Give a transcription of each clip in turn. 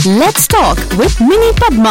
Let's talk with Mini Padma.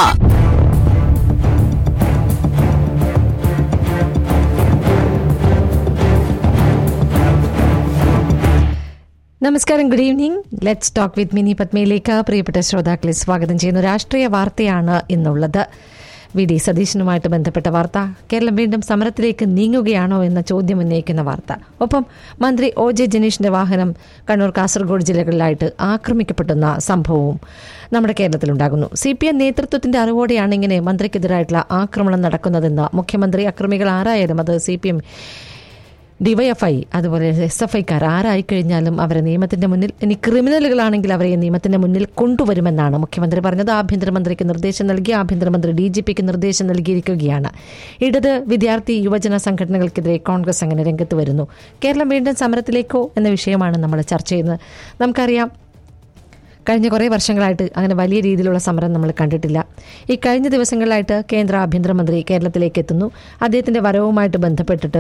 നമസ്കാരം good evening let's talk with Mini പത്മയിലേക്ക് പ്രിയപ്പെട്ട ശ്രോതാക്കളെ സ്വാഗതം ചെയ്യുന്നു രാഷ്ട്രീയ വാർത്തയാണ് ഇന്നുള്ളത് വി ഡി സതീശനുമായിട്ട് ബന്ധപ്പെട്ട വാർത്ത കേരളം വീണ്ടും സമരത്തിലേക്ക് നീങ്ങുകയാണോ എന്ന ചോദ്യം ഉന്നയിക്കുന്ന വാർത്ത ഒപ്പം മന്ത്രി ഒ ജെ ജനീഷിന്റെ വാഹനം കണ്ണൂർ കാസർഗോഡ് ജില്ലകളിലായിട്ട് ആക്രമിക്കപ്പെടുന്ന സംഭവവും നമ്മുടെ കേരളത്തിലുണ്ടാകുന്നു സി പി എം നേതൃത്വത്തിന്റെ അറിവോടെയാണ് ഇങ്ങനെ മന്ത്രിക്കെതിരായിട്ടുള്ള ആക്രമണം നടക്കുന്നതെന്ന് മുഖ്യമന്ത്രി അക്രമികൾ ആരായാലും അത് സി പി എം ഡിവൈഎഫ്ഐ അതുപോലെ എസ് എഫ് ഐക്കാർ ആരായിക്കഴിഞ്ഞാലും അവരെ നിയമത്തിന്റെ മുന്നിൽ ഇനി ക്രിമിനലുകളാണെങ്കിൽ അവരെ നിയമത്തിന്റെ മുന്നിൽ കൊണ്ടുവരുമെന്നാണ് മുഖ്യമന്ത്രി പറഞ്ഞത് ആഭ്യന്തരമന്ത്രിക്ക് നിർദ്ദേശം നൽകി ആഭ്യന്തരമന്ത്രി ഡി ജി പിക്ക് നിർദ്ദേശം നൽകിയിരിക്കുകയാണ് ഇടത് വിദ്യാർത്ഥി യുവജന സംഘടനകൾക്കെതിരെ കോൺഗ്രസ് അങ്ങനെ രംഗത്ത് വരുന്നു കേരളം വീണ്ടും സമരത്തിലേക്കോ എന്ന വിഷയമാണ് നമ്മൾ ചർച്ച ചെയ്യുന്നത് നമുക്കറിയാം കഴിഞ്ഞ കുറേ വർഷങ്ങളായിട്ട് അങ്ങനെ വലിയ രീതിയിലുള്ള സമരം നമ്മൾ കണ്ടിട്ടില്ല ഈ കഴിഞ്ഞ ദിവസങ്ങളിലായിട്ട് കേന്ദ്ര ആഭ്യന്തരമന്ത്രി കേരളത്തിലേക്ക് എത്തുന്നു അദ്ദേഹത്തിന്റെ വരവുമായിട്ട് ബന്ധപ്പെട്ടിട്ട്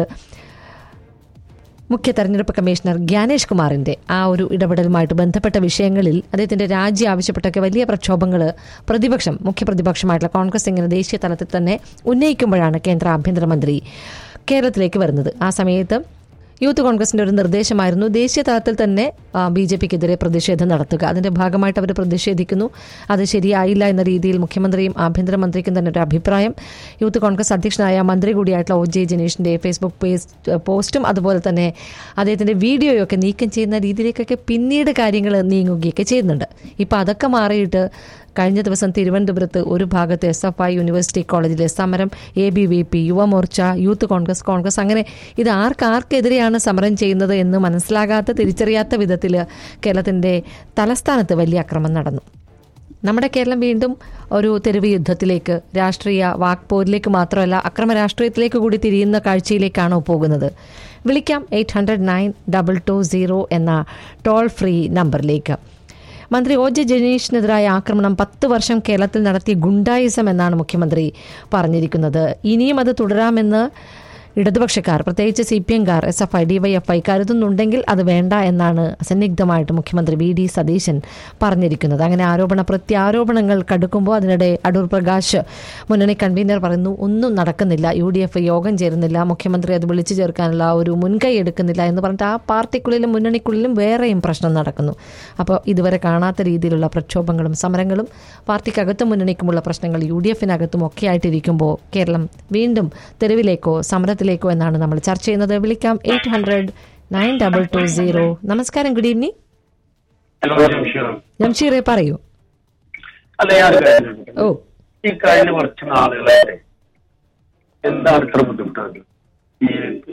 മുഖ്യ തെരഞ്ഞെടുപ്പ് കമ്മീഷണർ ജ്ഞാനേഷ് കുമാറിന്റെ ആ ഒരു ഇടപെടലുമായിട്ട് ബന്ധപ്പെട്ട വിഷയങ്ങളിൽ അദ്ദേഹത്തിന്റെ രാജി ആവശ്യപ്പെട്ടൊക്കെ വലിയ പ്രക്ഷോഭങ്ങൾ പ്രതിപക്ഷം മുഖ്യ പ്രതിപക്ഷമായിട്ടുള്ള കോൺഗ്രസ് ഇങ്ങനെ ദേശീയ തലത്തിൽ തന്നെ ഉന്നയിക്കുമ്പോഴാണ് കേന്ദ്ര ആഭ്യന്തരമന്ത്രി കേരളത്തിലേക്ക് വരുന്നത് ആ സമയത്ത് യൂത്ത് കോൺഗ്രസിന്റെ ഒരു നിർദ്ദേശമായിരുന്നു ദേശീയ തലത്തിൽ തന്നെ ബി ജെ പിക്കെതിരെ പ്രതിഷേധം നടത്തുക അതിന്റെ ഭാഗമായിട്ട് അവർ പ്രതിഷേധിക്കുന്നു അത് ശരിയായില്ല എന്ന രീതിയിൽ മുഖ്യമന്ത്രിയും ആഭ്യന്തരമന്ത്രിക്കും തന്നെ ഒരു അഭിപ്രായം യൂത്ത് കോൺഗ്രസ് അധ്യക്ഷനായ മന്ത്രി കൂടിയായിട്ടുള്ള ഒ ജെ ജനീഷിന്റെ ഫേസ്ബുക്ക് പേജ് പോസ്റ്റും അതുപോലെ തന്നെ അദ്ദേഹത്തിന്റെ വീഡിയോയൊക്കെ നീക്കം ചെയ്യുന്ന രീതിയിലേക്കൊക്കെ പിന്നീട് കാര്യങ്ങൾ നീങ്ങുകയൊക്കെ ചെയ്യുന്നുണ്ട് ഇപ്പം അതൊക്കെ മാറിയിട്ട് കഴിഞ്ഞ ദിവസം തിരുവനന്തപുരത്ത് ഒരു ഭാഗത്ത് എസ് എഫ് ഐ യൂണിവേഴ്സിറ്റി കോളേജിലെ സമരം A B V P Yuva Morcha youth Congress Congress അങ്ങനെ ഇത് ആർക്കാർക്കെതിരെയാണ് സമരം ചെയ്യുന്നത് എന്ന് മനസ്സിലാകാത്ത തിരിച്ചറിയാത്ത വിധത്തിൽ കേരളത്തിന്റെ തലസ്ഥാനത്ത് വലിയ അക്രമം നടന്നു നമ്മുടെ കേരളം വീണ്ടും ഒരു തെരുവ് യുദ്ധത്തിലേക്ക് രാഷ്ട്രീയ വാക്പോരിലേക്ക് മാത്രമല്ല അക്രമ രാഷ്ട്രീയത്തിലേക്ക് കൂടി തിരിയുന്ന കാഴ്ചയിലേക്കാണോ പോകുന്നത് വിളിക്കാം eight hundred nine double two zero എന്ന ടോൾ ഫ്രീ നമ്പറിലേക്ക് മന്ത്രി ഒ ജെ ജനീഷിനെതിരായ ആക്രമണം പത്ത് വർഷം കേരളത്തിൽ നടത്തിയ ഗുണ്ടായിസം എന്നാണ് മുഖ്യമന്ത്രി പറഞ്ഞിരിക്കുന്നത് ഇനിയും അത് തുടരാമെന്ന് ഇടതുപക്ഷക്കാർ പ്രത്യേകിച്ച് സി പി എംകാർ എസ് എഫ് ഐ ഡിവൈഎഫ്ഐ കരുതുന്നുണ്ടെങ്കിൽ അത് വേണ്ട എന്നാണ് അസന്നിഗ്ധമായിട്ട് മുഖ്യമന്ത്രി വി ഡി സതീശൻ പറഞ്ഞിരിക്കുന്നത് അങ്ങനെ ആരോപണ പ്രത്യാരോപണങ്ങൾ കടുക്കുമ്പോൾ അതിനിടെ അടൂർ പ്രകാശ് മുന്നണി കൺവീനർ പറയുന്നു ഒന്നും നടക്കുന്നില്ല യു ഡി എഫ് യോഗം ചേരുന്നില്ല മുഖ്യമന്ത്രി അത് വിളിച്ചു ചേർക്കാനുള്ള ഒരു മുൻകൈ എടുക്കുന്നില്ല എന്ന് പറഞ്ഞിട്ട് ആ പാർട്ടിക്കുള്ളിലും മുന്നണിക്കുള്ളിലും വേറെയും പ്രശ്നം നടക്കുന്നു അപ്പോൾ ഇതുവരെ കാണാത്ത രീതിയിലുള്ള പ്രക്ഷോഭങ്ങളും സമരങ്ങളും പാർട്ടിക്കകത്തും മുന്നണിക്കുമുള്ള പ്രശ്നങ്ങൾ യു ഡി എഫിനകത്തും ഒക്കെ ആയിട്ടിരിക്കുമ്പോൾ കേരളം വീണ്ടും തെരുവിലേക്കോ സമരത്തിലേക്കോ എന്നാണ് നമ്മൾ ചർച്ച ചെയ്യുന്നത് വിളിക്കാം eight hundred nine double two zero നമസ്കാരം ഗുഡ് ഈവനിങ് ഹലോ ജംഷീർ ജംഷീറെ പറയൂ അല്ല ഞാൻ ഒരു കാര്യം ചോദിക്കട്ടെ? ഓ ഈ കഴിഞ്ഞ കുറച്ച് നാളുകളായിട്ട് എന്താണ് ഇത്ര ബുദ്ധിമുട്ടാണ് ഈ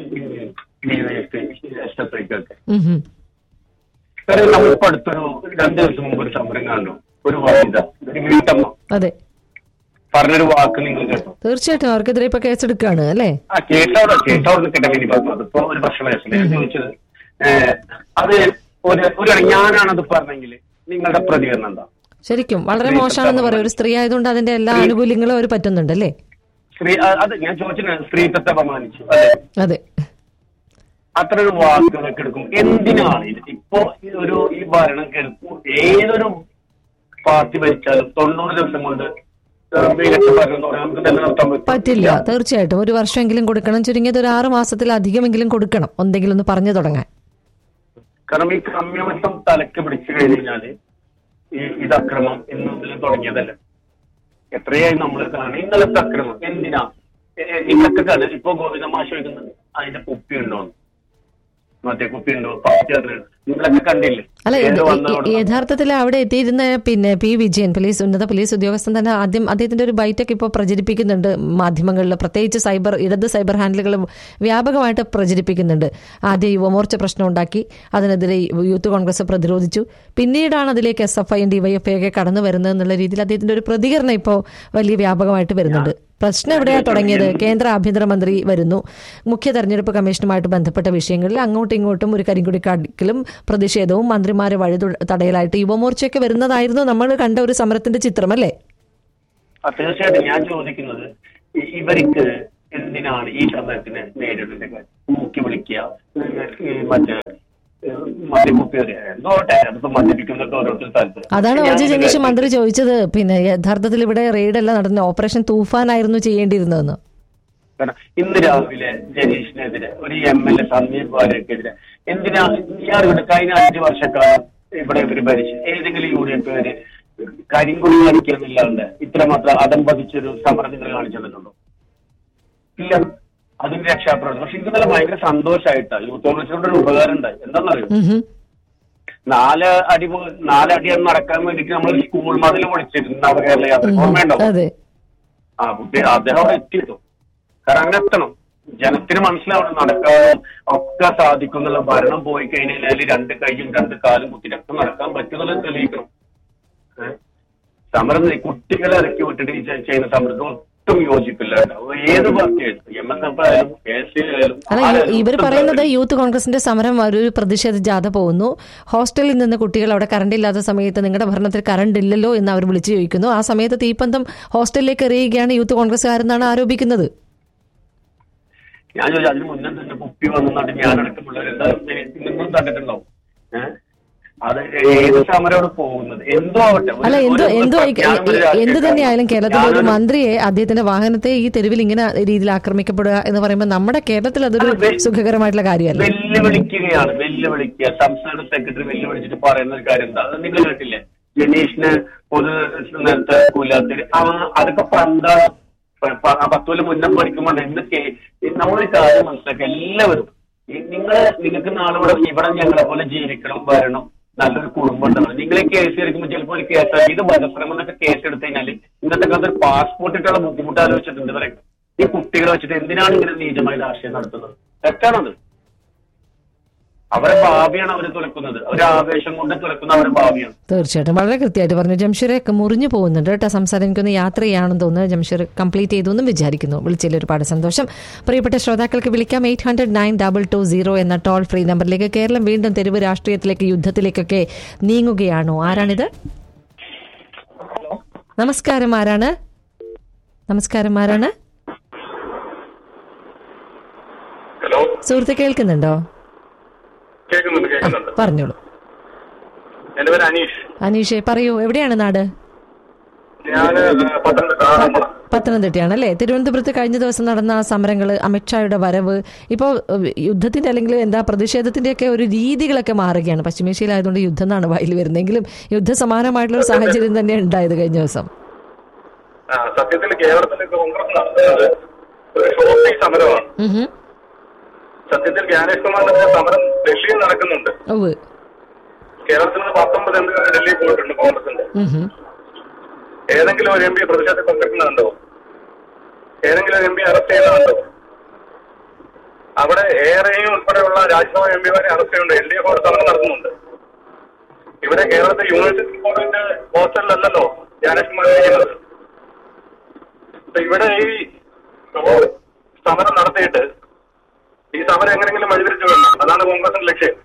എസ്എഫ്ഐക്കൊക്കെ ഉം ഹും. കാരണം നമ്മളിപ്പോ അടുത്തൊരു രണ്ടു ദിവസം മുമ്പ് ഒരു സമരം കണ്ടു ഒരു വനിത ഒരു വീട്ടമ്മ അതെ പറഞ്ഞൊരു വാക്ക് നിങ്ങൾ കേട്ടോ തീർച്ചയായിട്ടും അവർക്കെതിരെ ഇപ്പൊ കേസെടുക്കുകയാണ് അല്ലേ ആ കേട്ടവിടെ കേട്ടവിടെ നിൽക്കട്ടെ ഇനി പറഞ്ഞു അതിപ്പോ ഒരു പ്രശ്ന വയസ്സില്ല ഞാൻ ചോദിച്ചത് ഏഹ്, അത് ഒരു ഒരു ഞാനാണത് പറഞ്ഞെങ്കിൽ നിങ്ങളുടെ പ്രതികരണം എന്താ ശരിക്കും വളരെ മോശമാണെന്ന് പറയും ഒരു സ്ത്രീ ആയതുകൊണ്ട് അതിന്റെ എല്ലാ ആനുകൂല്യങ്ങളും അവർ പറ്റുന്നുണ്ട് അല്ലേ സ്ത്രീ ആ, അത് ഞാൻ ചോദിച്ചത് സ്ത്രീത്വത്തെ അപമാനിച്ചു അതെ അതെ അത്ര ഒരു വാക്കുകളൊക്കെ എടുക്കും എന്തിനാണ് ഇത് ഇപ്പോ ഈ ഒരു ഈ ഭരണം കേൾക്കും ഏതൊരു പാർട്ടി ഭരിച്ചാലും തൊണ്ണൂറ് ദിവസം കൊണ്ട് മികച്ച ഭരണം എന്ന് പറയാൻ നമുക്ക് നിലനിർത്താൻ പറ്റില്ല തീർച്ചയായിട്ടും ഒരു വർഷമെങ്കിലും കൊടുക്കണം ചുരുങ്ങിയത് ഒരു ആറ് മാസത്തിലധികമെങ്കിലും കൊടുക്കണം എന്തെങ്കിലും ഒന്ന് പറഞ്ഞു തുടങ്ങാൻ കാരണം ഈ കമ്മ്യൂണിസം തലക്ക് പിടിച്ചു കഴിഞ്ഞാല് ഈ ഇത് അക്രമം ഇന്നതിൽ തുടങ്ങിയതല്ല എത്രയായി നമ്മൾ കാണുന്നത് ഇന്നലത്തെ അക്രമം എന്തിനാ എ- എ- ഇന്നത്തെ കാലം ഇപ്പൊ ഗോവിന്ദമാഷ് ചോദിക്കുന്നത് അതിന്റെ കുപ്പി ഉണ്ടോ മറ്റേ കുപ്പി ഉണ്ടോ പാർട്ടി അറിയണം നിങ്ങളൊക്കെ കണ്ടില്ലേ അല്ല ഇത് ഏത് ഈ- വന്ന ഈ- ഉടനെ- യഥാർത്ഥത്തിൽ അവിടെ എത്തിയിരുന്ന പിന്നെ പി വിജയൻ പോലീസ് ഉന്നത പോലീസ് ഉദ്യോഗസ്ഥൻ തന്നെ ആദ്യം അദ്ദേഹത്തിന്റെ ഒരു ബൈറ്റൊക്കെ ഇപ്പോൾ പ്രചരിപ്പിക്കുന്നുണ്ട് മാധ്യമങ്ങളിൽ പ്രത്യേകിച്ച് സൈബർ ഇടത് സൈബർ ഹാൻഡിലുകൾ വ്യാപകമായിട്ട് പ്രചരിപ്പിക്കുന്നുണ്ട് ആദ്യം യുവമോർച്ച പ്രശ്നം ഉണ്ടാക്കി അതിനെതിരെ യൂത്ത് കോൺഗ്രസ് പ്രതിരോധിച്ചു പിന്നീടാണ് അതിലേക്ക് എസ് എഫ് ഐ ഡിവൈഎഫ്ഐ ഒക്കെ കടന്നു വരുന്നത് എന്നുള്ള രീതിയിൽ അദ്ദേഹത്തിന്റെ ഒരു പ്രതികരണം ഇപ്പോൾ വലിയ വ്യാപകമായിട്ട് വരുന്നുണ്ട് പ്രശ്നം എവിടെയാ തുടങ്ങിയത് കേന്ദ്ര ആഭ്യന്തരമന്ത്രി വരുന്നു മുഖ്യ തെരഞ്ഞെടുപ്പ് കമ്മീഷനുമായിട്ട് ബന്ധപ്പെട്ട വിഷയങ്ങളിൽ അങ്ങോട്ടും ഇങ്ങോട്ടും ഒരു കരിങ്കുടി കാണിക്കലും പ്രതിഷേധവും മന്ത്രിമാരെ വഴി തു- തടയലായിട്ട് യുവമോർച്ചയൊക്കെ വരുന്നതായിരുന്നു നമ്മൾ കണ്ട ഒരു സമരത്തിന്റെ ചിത്രം അല്ലേ ആ, തീർച്ചയായിട്ടും ഞാൻ ചോദിക്കുന്നത് ഇ- ഇവർക്ക് എന്തിനാണ് ഈ സമരത്തിനെ നേരിടുന്നത് മുക്കി വിളിക്കുക ഈ മറ്റേ മദ്യക്കുപ്പി എന്തോട്ടെ അതിപ്പോ മദ്യപിക്കുന്നൊക്കെ ഓരോരുത്തർ സ്ഥലത്ത് അതാണ് ഞാൻ ഒ ജെ ജനീഷ് ഇതിനെ- മന്ത്രി ചോദിച്ചത് പിന്നെ യഥാർത്ഥത്തിൽ ഇവിടെ റെയ്ഡല്ല നടന്ന ഓപ്പറേഷൻ തൂഫാനായിരുന്നു ചെയ്യേണ്ടിയിരുന്നതെന്ന് കാരണം ഇന്ന് രാവിലെ ജനീഷിനെതിരെ ഒരു എം എൽ എ സന്ദീപ് വാര്യക്കെതിരെ എന്തിനാ ഇയാൾ ഇവിടെ കഴിഞ്ഞ അഞ്ചു വർഷക്കാലം ഇവിടെ ഇവര് ഭരിച്ചു ഏതെങ്കിലും യു ഡി എഫ് കരിങ്കുടി കാണിക്കുന്നില്ലാണ്ട് ഇത്രമാത്രം അതം പതിച്ചൊരു സമരം നിങ്ങൾ കാണിച്ചു തന്നിട്ടുണ്ടോ ഇല്ല അതിന് രക്ഷാപ്രവർത്തനം പക്ഷെ ഇന്നലെ ഭയങ്കര സന്തോഷമായിട്ടാ യൂത്ത് കോൺഗ്രസിനോട് ഒരു ഉപകാരം ഉണ്ടായി എന്താണെന്നറിയോ ഉം ഹും. നാല് അടി മു- നാലടി എന്ന് നടക്കാൻ വേണ്ടിട്ട് നമ്മൾ സ്കൂൾ മതിൽ പൊളിച്ചിരുന്നു നവകേരള യാത്ര ഓർമ്മയുണ്ടോ അതെ ആ കുട്ടി അദ്ദേഹം അവിടെ എത്തിയിട്ടു കാരണം അങ്ങനെ എത്തണം ജനത്തിന് മനസ്സിലാവണം നടക്കാനും ഒക്കെ സാധിക്കും എന്നുള്ള ഭരണം പോയി കഴിഞ്ഞാൽ രണ്ട് കൈയും രണ്ട് കാലും കുത്തിനൊക്കെ നടക്കാൻ പറ്റുന്നത് തെളിയിക്കണം ഏ? സമരം ഈ കുട്ടികളെ ഇറക്കി വിട്ടിട്ട് ഈ ചെ- ചെയ്യുന്ന സമരത്തിന് ഒട്ടും യോജിപ്പില്ല കേട്ടോ. ഏത് പാർട്ടിയായാലും എം എസ് എഫ് ആയാലും കെ എസ് സി ആയാലും അല്ല ഇവ- ആരായാലും ഇവർ ഒട്ടും പറയുന്നത് കാര്യമില്ല. യൂത്ത് കോൺഗ്രസിന്റെ സമരം ഒരു പ്രതിഷേധ ജാഥ പോകുന്നു ഹോസ്റ്റലിൽ നിന്ന് കുട്ടികൾ അവിടെ കറണ്ട് ഇല്ലാത്ത സമയത്ത് നിങ്ങളുടെ ഭരണത്തിൽ കറണ്ട് ഇല്ലല്ലോ എന്ന് അവർ വിളിച്ചു ചോദിക്കുന്നു ആ സമയത്ത് തീപ്പന്തം ഹോസ്റ്റലിലേക്ക് എറിയുകയാണ് യൂത്ത് കോൺഗ്രസ്സുകാരെന്നാണ് ആരോപിക്കുന്നത് ഞാൻ ചോദിച്ചു അതിന് മുന്നേ തന്നെ കുപ്പി വന്നിട്ട് ഞാൻ അടക്കമുള്ളവർ എന്തായാലും നിങ്ങളും കണ്ടിട്ടുണ്ടാവും ഏഹ് അത് ഏത് സമരമാണ് പോകുന്നത് എന്തോ ആവട്ടെ ഒരു- അല്ല എന്തോ ഒരു എന്തോ പ്രഖ്യാപനം ഒരു എന്ത് രാഷ്ട്രീയക്കാരൻ- തന്നെയായാലും കേരളത്തിലെ ഒരു ഞാനൊരു- മന്ത്രിയെ അദ്ദേഹത്തിന്റെ വാഹനത്തെ ഈ തെരുവിൽ ഇങ്ങനെ രീതിയിൽ ആക്രമിക്കപ്പെടുക എന്ന് പറയുമ്പോൾ നമ്മുടെ കേരളത്തിൽ അതൊരു അല്ല, വെ- സുഖകരമായിട്ടുള്ള കാര്യമല്ല വെല്ലുവിളിക്കുകയാണ് വെല്ലുവിളിക്കുക സംസ്ഥാന സെക്രട്ടറി വെല്ലുവിളിച്ചിട്ട് പറയുന്ന ഒരു കാര്യം എന്താ അത് നിങ്ങൾ കേട്ടില്ലേ ജനീഷിന് പൊതു നേരത്തെ കൂലാത്തിരി ആ അതൊക്കെ പന്താണ് പ- പ- ആ പത്ത് കൊല്ലം മുന്നേ പഠിക്കുമ്പോൾ എന്തൊക്കെ നമ്മളൊരു കാര്യം മനസ്സിലാക്കുക എല്ലാവരും നിങ്ങൾ നിങ്ങൾക്ക് നാളെ ഇവിടെ ഇവിടെ ഞങ്ങളെ പോലെ ജീവിക്കണം വരണം നല്ലൊരു കുടുംബം ഉണ്ടാവണം നിങ്ങൾ ഈ കേസ് എടുക്കുമ്പോൾ ചിലപ്പോൾ ഒരു കേസ് ഇത് വധശ്രമം എന്നൊക്കെ കേസ് എടുത്തു കഴിഞ്ഞാൽ ഇന്നത്തെ കാലത്ത് ഒരു പാസ്പോർട്ട് ഇട്ടുള്ള ബുദ്ധിമുട്ട് ആലോചിച്ചിട്ടുണ്ട് ഇവരൊക്കെ ഈ കുട്ടികളെ വെച്ചിട്ട് എന്തിനാണ് ഇങ്ങനെ നീചമായ രാഷ്ട്രീയം നടത്തുന്നത് തെറ്റാണത് അവരെ ഭാവിയാണ് അവർ തുലക്കുന്നത് ഒരു ആവേശം കൊണ്ട് തുലക്കുന്ന അവരെ ഭാവിയാണ് തീർച്ചയായിട്ടും വളരെ കൃത്യമായിട്ട് പറഞ്ഞു ജംഷീറൊക്കെ മുറിഞ്ഞു പോകുന്നുണ്ട് കേട്ടോ സംസാരം എനിക്കൊന്ന് യാത്രയാണെന്ന് തോന്നുന്നു ജംഷീർ കംപ്ലീറ്റ് ചെയ്തു എന്നും വിചാരിക്കുന്നു വിളിച്ചതിൽ ഒരുപാട് സന്തോഷം പ്രിയപ്പെട്ട ശ്രോതാക്കൾക്ക് വിളിക്കാം eight hundred nine double two zero എന്ന ടോൾ ഫ്രീ നമ്പറിലേക്ക് കേരളം വീണ്ടും തെരുവ് രാഷ്ട്രീയത്തിലേക്ക് യുദ്ധത്തിലേക്കൊക്കെ നീങ്ങുകയാണോ ആരാണിത് നമസ്കാരം ആരാണ് നമസ്കാരം ആരാണ് ഹലോ സുഹൃത്ത് കേൾക്കുന്നുണ്ടോ കേൾക്കുന്നുണ്ട് കേൾക്കുന്നുണ്ട് പറഞ്ഞോളൂ എന്റെ പേര് അനീഷ് അനീഷെ പറയൂ എവിടെയാണ് നാട് ഞാൻ പത്തനംതിട്ട ആറന്മുള. പത്തനംതിട്ടയാണ് അല്ലേ തിരുവനന്തപുരത്ത് കഴിഞ്ഞ ദിവസം നടന്ന ആ സമരങ്ങൾ അമിത്ഷായുടെ വരവ് ഇപ്പോൾ യുദ്ധത്തിന്റെ അല്ലെങ്കിൽ എന്താ പ്രതിഷേധത്തിന്റെ ഒക്കെ ഒരു രീതികളൊക്കെ മാറുകയാണ് പശ്ചിമേഷ്യയിലായതുകൊണ്ട് യുദ്ധം എന്നാണ് വായിൽ വരുന്നെങ്കിലും യുദ്ധസമാനമായിട്ടുള്ള ഒരു സാഹചര്യം തന്നെ ഉണ്ടായത് കഴിഞ്ഞ ദിവസം ആ, സത്യത്തിൽ കേരളത്തിൽ കോൺഗ്രസ് നടത്തുന്നത് ഒരു ഷോപ്പിംഗ് സമരമാണ് ഉം ഹും. സത്യത്തിൽ ജ്ഞാനേഷ് കുമാറിന്റെ സമരം ഡൽഹിയിൽ നടക്കുന്നുണ്ട് ഉവ്വ്. കേരളത്തിൽ നിന്ന് പത്തൊമ്പത് എം പിമാർ ഡൽഹിയിൽ പോയിട്ടുണ്ട് കോൺഗ്രസിന്റെ ഉം ഹും. ഏതെങ്കിലും ഒരു എം പി പ്രതിഷേധത്തിൽ പങ്കെടുക്കുന്നുണ്ടോ ഏതെങ്കിലും ഒരു എം പി അറസ്റ്റ് ചെയ്യുന്നുണ്ടോ അവിടെ ഏറെയും ഉൾപ്പെടെയുള്ള രാജ്യസഭാ എം പിമാരെ അറസ്റ്റ് ചെയ്യുന്നുണ്ട് എൽ ഡി എഫ് അവിടെ സമരം നടത്തുന്നുണ്ട് ഇവിടെ കേരളത്തിൽ യൂണിവേഴ്സിറ്റി കോളേജിന്റെ ഹോസ്റ്റലിലല്ലല്ലോ ജ്ഞാനേഷ് കുമാർ ഇരിക്കുന്നത് അപ്പൊ ഇവിടെ ഈ സമരം നടത്തിയിട്ട് ഈ സമരം എങ്ങനെങ്കിലും വഴിതിരിച്ചു വിടണം അതാണ് കോൺഗ്രസിന്റെ ലക്ഷ്യം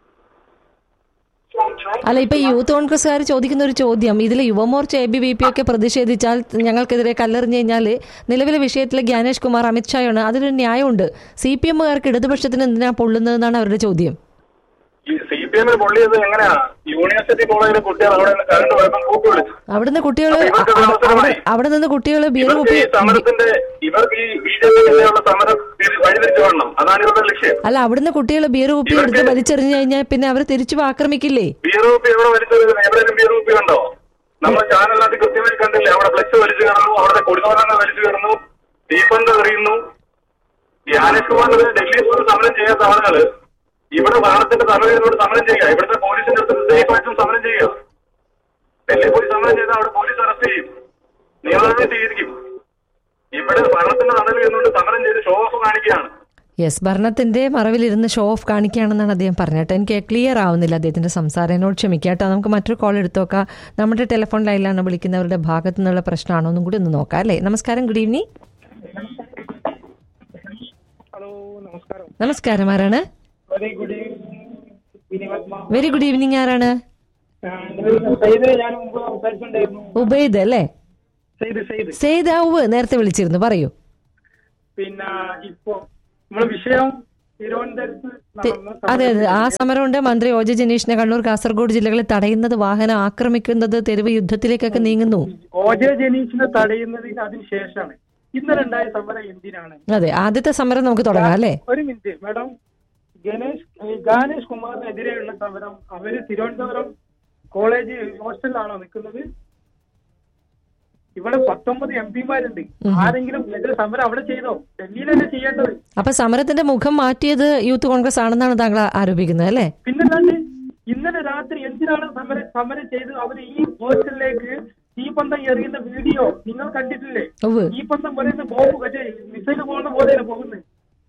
അല്ല ഇപ്പൊ ഈ യൂത്ത് കോൺഗ്രസ്സുകാർ ചോദിക്കുന്ന ഒരു ചോദ്യം ഇതിൽ Yuva Morcha A B V P ഒക്കെ പ്രതിഷേധിച്ചാൽ ഞങ്ങൾക്കെതിരെ കല്ലെറിഞ്ഞു കഴിഞ്ഞാൽ നിലവിലെ വിഷയത്തിൽ ജ്ഞാനേഷ് കുമാർ അമിത്ഷായാണ് അതിലൊരു ന്യായമുണ്ട് സി പി എമ്മുകാർക്ക് ഇടതുപക്ഷത്തിന് എന്തിനാ പൊള്ളുന്നതെന്നാണ് അവരുടെ ചോദ്യം ഈ സി പി എമ്മിൽ പൊള്ളിയത് എങ്ങനെയാ യൂണിവേഴ്സിറ്റി കോളേജിലെ കുട്ടികൾ അവിടെ നിന്ന് കറണ്ട് പോയപ്പോൾ കൂട്ടി വിളിച്ചു അവിടുന്ന് കുട്ടികൾ അപ്പൊ ഇവർക്ക് വ്യവസ്ഥമായി. അവിടെ നിന്ന് കുട്ടികൾ ബിയർ ഇവർക്ക് കുപ്പി ഈ സമരത്തിന്റെ ഇവർക്ക് ഈ ബി ജെ പിക്കെതിരെയുള്ള സമരം തിരി- വഴിതിരിച്ചു വിടണം അതാണ് ഇവരുടെ ലക്ഷ്യം അല്ല അവിടുന്ന് കുട്ടികൾ ബിയർ കുപ്പി എടുത്ത് ഇവർക്ക് വലിച്ചെറിഞ്ഞു കഴിഞ്ഞാൽ പിന്നെ അവർ തിരിച്ചു ആക്രമിക്കില്ലേ ബിയർ കുപ്പി എവിടെ വലിച്ചത് എവിടെയും ബിയർ കുപ്പി കണ്ടോ നമ്മൾ ചാനലിനകത്ത് കൃത്യമായി കണ്ടില്ലേ അവിടെ ഫ്ലക്സ് വലിച്ചു കിടന്നു അവിടെ കൊടിതോരണങ്ങൾ വലിച്ചു കിടന്നു തീപ്പന്ത് എറിയുന്നു ജ്ഞാനേഷ് കുമാറിനെതിരെ ഡൽഹിയിൽ പോലും സമരം ചെയ്യാത്ത ആളുകള് ഇവിടെ ഭരണത്തിന്റെ തലവേദനോട് സമരം ചെയ്യുക ഇവിടുത്തെ പോലീസിന്റെ അടുത്ത് സേഫായിട്ടും സമരം ചെയ്യുക ഡൽഹി പോയി സമരം ചെയ്താൽ അവിടെ പോലീസ് അറസ്റ്റ് ചെയ്യും നിയമനടപടി സ്വീകരിക്കും ഇവിടെ ഭരണത്തിന്റെ തലവിൽ നിന്നുകൊണ്ട് സമരം ചെയ്ത് ഷോ ഓഫ് കാണിക്കുകയാണ് യെസ് ഭരണത്തിന്റെ മറവിലിരുന്ന് ഷോ ഓഫ് കാണിക്കുകയാണെന്നാണ് അദ്ദേഹം പറഞ്ഞിട്ട് എനിക്ക് ക്ലിയർ ആവുന്നില്ല അദ്ദേഹത്തിന്റെ സംസാരം എന്നോട് ക്ഷമിക്കാട്ടോ നമുക്ക് മറ്റൊരു കോൾ എടുത്തു നോക്കാം നമ്മുടെ ടെലിഫോൺ ലൈനിലാണ് വിളിക്കുന്നവരുടെ ഭാഗത്തു നിന്നുള്ള പ്രശ്നമാണോ എന്നും കൂടി ഒന്ന് നോക്കാം അല്ലേ നമസ്കാരം ഗുഡ് ഈവനിങ് ഹലോ നമസ്കാരം നമസ്കാരം ആരാണ് വെരി ഗുഡ് ഈവനിങ് വിനിമത്മ വെരി ഗുഡ് ഈവനിങ് ആരാണ് സെയ്ത് ഞാൻ മുമ്പ് സംസാരിച്ചിട്ടുണ്ടായിരുന്നു ഉബൈദ് അല്ലേ സെയ്ത് സെയ്ത് സെയ്ദ് ഉവ് നേരത്തെ വിളിച്ചിരുന്നു പറയൂ പിന്നെ ഇപ്പോ നമ്മളെ വിഷയം തിരുവനന്തപുരത്ത് തി- നടന്ന അതെ അതെ ആ സമരത്തിൽ സമരമുണ്ട് മന്ത്രി ഒ ജെ ജനീഷിനെ കണ്ണൂർ കാസർഗോഡ് ജില്ലകളിൽ തടയുന്നത് വാഹനം ആക്രമിക്കുന്നത് തെരുവ് യുദ്ധത്തിലേക്കൊക്കെ നീങ്ങുന്നു ഒ ജെ ജനീഷിനെ തടയുന്നതിന് അതിന് ശേഷമാണ് ഇന്നലെ ഉണ്ടായ സമരം എന്തിനാണ് അതെ ആദ്യത്തെ സമരം നമുക്ക് തുടങ്ങാം അല്ലേ ഒരു മിനിറ്റ് മാഡം ഗണേഷ് ഏ, ഗാനേഷ് കുമാറിനെതിരെയുള്ള സമരം അവര് തിരുവനന്തപുരം കോളേജ് ഹോസ്റ്റലിലാണോ നിൽക്കുന്നത് ഇവിടെ പത്തൊമ്പത് എം പിമാരുണ്ട് ആരെങ്കിലും എതിരെ സമരം അവിടെ ചെയ്തോ ഡൽഹിയിലല്ലേ ചെയ്യേണ്ടത് അപ്പൊ സമരത്തിന്റെ മുഖം മാറ്റിയത് യൂത്ത് കോൺഗ്രസ് ആണെന്നാണ് താങ്കൾ ആരോപിക്കുന്നത് അല്ലേ പിന്നല്ലാണ്ട് ഇന്നലെ രാത്രി എന്തിനാണ് സമരം സമരം ചെയ്തത് അവര് ഈ ഹോസ്റ്റലിലേക്ക് തീപന്തം എറിയുന്ന വീഡിയോ നിങ്ങൾ കണ്ടിട്ടില്ലേ ഉവ്വ് തീപന്തം പറയുന്ന ബോംബ് മറ്റേ മിസൈൽ പോകുന്ന പോലെയാണ് പോകുന്നത്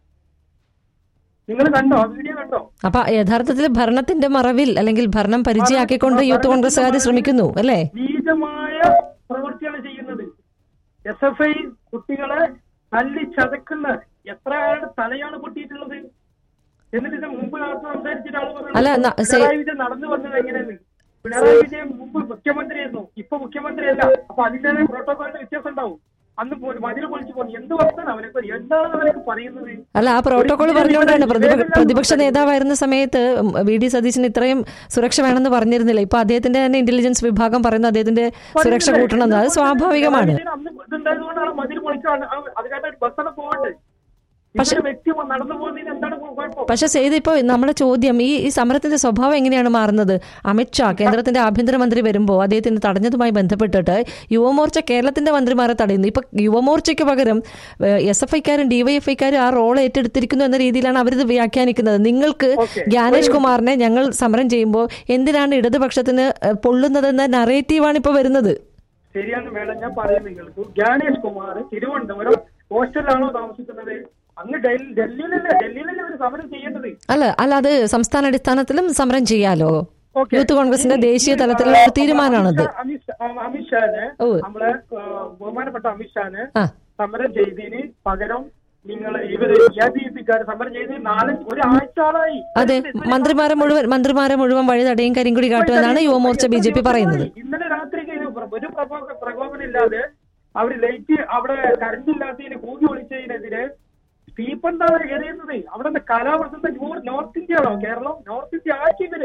നിങ്ങൾ കണ്ടോ ആ വീഡിയോ കണ്ടോ അപ്പൊ യഥാർത്ഥത്തിൽ ഭരണത്തിന്റെ മറവിൽ അല്ലെങ്കിൽ ഭരണം പരിചയാക്കിക്കൊണ്ട് യൂത്ത് കോൺഗ്രസ്സുകാർ ശ്രമിക്കുന്നു അല്ലേ നീചമായ പ്രവൃത്തിയാണ് ചെയ്യുന്നത് എസ് എഫ് ഐ കുട്ടികളെ തല്ലി ചതക്കുന്ന എത്ര ആളുടെ തലയാണ് പൊട്ടിയിട്ടുള്ളത് എന്നിട്ട് ഇത് മുമ്പ് നടത്ത് സംസാരിച്ചിട്ട് ആള് പറഞ്ഞു, അല്ല, ന- സെ- പിണറായി വിജയൻ നടന്നു വന്നത് എങ്ങനെയാണ് പിണറായി വിജയൻ മുമ്പ് മുഖ്യമന്ത്രിയായിരുന്നു ഇപ്പൊ മുഖ്യമന്ത്രിയല്ല അപ്പൊ അതിന്റേതായ പ്രോട്ടോകോളിന്റെ വ്യത്യാസം ഉണ്ടാവും അന്ന് പോ- മതിൽ പൊളിച്ചു പോകുന്നു എന്ത് വർത്താനം അവനെ എന്താണ് അവനൊക്കെ പറയുന്നത് അല്ല ആ പ്രോട്ടോകോൾ ഒരു പറഞ്ഞുകൊണ്ടാണ് പ്രതിപ- വിവേചനം പ്രതിപക്ഷ നേതാവായിരുന്ന സമയത്ത് വി ഡി സതീശന് ഇത്രയും സുരക്ഷ വേണമെന്ന് പറഞ്ഞിരുന്നില്ല ഇപ്പൊ അദ്ദേഹത്തിന്റെ തന്നെ ഇന്റലിജൻസ് വിഭാഗം പറയുന്നു അദ്ദേഹത്തിന്റെ സുരക്ഷ കൂട്ടണമെന്ന് അത് സ്വാഭാവികമാണ് അന്ന് ഇതുണ്ടായതുകൊണ്ടാണ് മതിൽ പൊളിച്ചാണ് അത് കാരണം ബസ്സൊക്കെ പോകണ്ടേ പക്ഷെ- ഇവര് വ്യക്തി നടന്നു പോകുന്നതിന് എന്താണ് കുഴപ്പം പക്ഷെ സെയ്ത് ഇപ്പോൾ നമ്മുടെ ചോദ്യം ഈ ഈ സമരത്തിന്റെ സ്വഭാവം എങ്ങനെയാണ് മാറുന്നത് അമിത്ഷാ കേന്ദ്രത്തിന്റെ ആഭ്യന്തരമന്ത്രി വരുമ്പോൾ അദ്ദേഹത്തിന് തടഞ്ഞതുമായി ബന്ധപ്പെട്ടിട്ട് യുവമോർച്ച കേരളത്തിന്റെ മന്ത്രിമാരെ തടയുന്നു ഇപ്പൊ യുവമോർച്ചയ്ക്ക് പകരം എസ് എഫ് ഐക്കാരും ഡിവൈഎഫ്ഐക്കാരും ആ റോൾ ഏറ്റെടുത്തിരിക്കുന്നു എന്ന രീതിയിലാണ് അവരിത് വ്യാഖ്യാനിക്കുന്നത് നിങ്ങൾക്ക് Okay. ജ്ഞാനേഷ് കുമാറിനെ ഞങ്ങൾ സമരം ചെയ്യുമ്പോൾ എന്തിനാണ് ഇടതുപക്ഷത്തിന് ഏഹ്, പൊള്ളുന്നതെന്ന നറേറ്റീവാണ് ഇപ്പോൾ വരുന്നത് ശരിയാണ് മേഡം ഞാൻ പറയുന്നത് നിങ്ങൾക്ക് ജ്ഞാനേഷ് കുമാർ തിരുവനന്തപുരം ഹോസ്റ്റലിലാണോ താമസിക്കുന്നത് അങ്ങ് ഡൽഹി ഡൽഹിയിലല്ലേ ഡൽഹിയിലല്ലേ ഒരു സമരം ചെയ്യേണ്ടത് അല്ല അല്ല അത് സംസ്ഥാന അടിസ്ഥാനത്തിലും സമരം ചെയ്യാലോ Okay. യൂത്ത് കോൺഗ്രസിന്റെ ഇനി- ദേശീയ ഇനി, തലത്തിലുള്ള ആ, ഒരു തീരുമാനമാണത് അമിത്ഷാ- അമിത്ഷാ- ആ, അമിത്ഷാനെ ഓ. നമ്മളെ ആ, ബഹുമാനപ്പെട്ട അമിത്ഷാനെ ആ സമരം ചെയ്തതിന് പകരം നിങ്ങൾ ഇവര് എ ബി പിക്കാർ സമരം ചെയ്ത് നാല് ഒരാഴ്ചയാളായി അതെ മന്ത്രിമാരെ മുഴുവൻ മന്ത്രിമാരെ മുഴുവൻ വഴി തടയും കരിങ്കുടി കാട്ടുമെന്നാണ് യുവമോർച്ച ബി ജെ പി പറയുന്നത് ഇന്നലെ രാത്രി ഒരു പ്രകോ- പ്രകോപനമില്ലാതെ അവര് ലൈറ്റ് അവിടെ കറണ്ട് ഇല്ലാത്തതിന് കൂകി വിളിച്ചതിനെതിരെ സ്റ്റീപ്പന്താണ് എറിയുന്നത് അവിടെ കലാപ്രസംഗം നോർത്ത് ഇന്ത്യ ആണോ കേരളം നോർത്ത് ഇന്ത്യ ആക്കി ഇവര്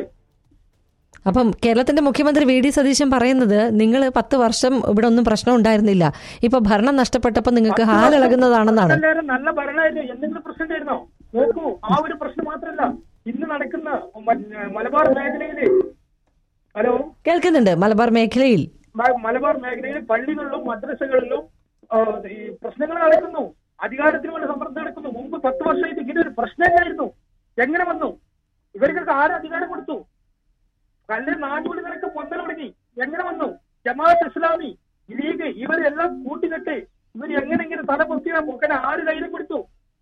അപ്പം കേരളത്തിന്റെ മുഖ്യമന്ത്രി വി ഡി സതീശൻ പറയുന്നത് നിങ്ങൾ പത്ത് വർഷം ഇവിടെ ഒന്നും പ്രശ്നം ഉണ്ടായിരുന്നില്ല ഇപ്പൊ ഭരണം നഷ്ടപ്പെട്ടപ്പോൾ നിങ്ങൾക്ക് ഹാലിളകുന്നതാണെന്നാണ് എല്ലാവരും നല്ല ഭരണമായിരുന്നു എന്തെങ്കിലും പ്രശ്നം ഉണ്ടായിരുന്നോ നോക്കൂ ആ ഒരു പ്രശ്നം മാത്രമല്ല ഇന്ന് നടക്കുന്ന മ- മലബാർ മേഖലയില് ഹലോ കേൾക്കുന്നുണ്ട് മലബാർ മേഖലയിൽ മ- മലബാർ മേഖലയിൽ പള്ളികളിലും മദ്രസകളിലും ആ, ഈ പ്രശ്നങ്ങൾ നടക്കുന്നു അധികാരത്തിന് വേണ്ടി സമ്മർദ്ദം നടക്കുന്നു മുമ്പ് പത്ത് വർഷമായിട്ട് ഇങ്ങനെ ഒരു പ്രശ്നമില്ലായിരുന്നു എങ്ങനെ വന്നു ഇവർക്കൊക്കെ ആര് അധികാരം കൊടുത്തു കല്ല് നാട്ടുകൂടി നിനക്ക് പൊന്തൽ തുടങ്ങി എങ്ങനെ വന്നു ജമാഅത്ത് ഇസ്ലാമി ലീഗ് ഇവരെല്ലാം കൂട്ടിക്കെട്ട് ഇവർ എങ്ങനെ ഇങ്ങനെ തല പൊത്തിയാ പൊക്കനെ ആര് ധൈര്യം കൊടുത്തു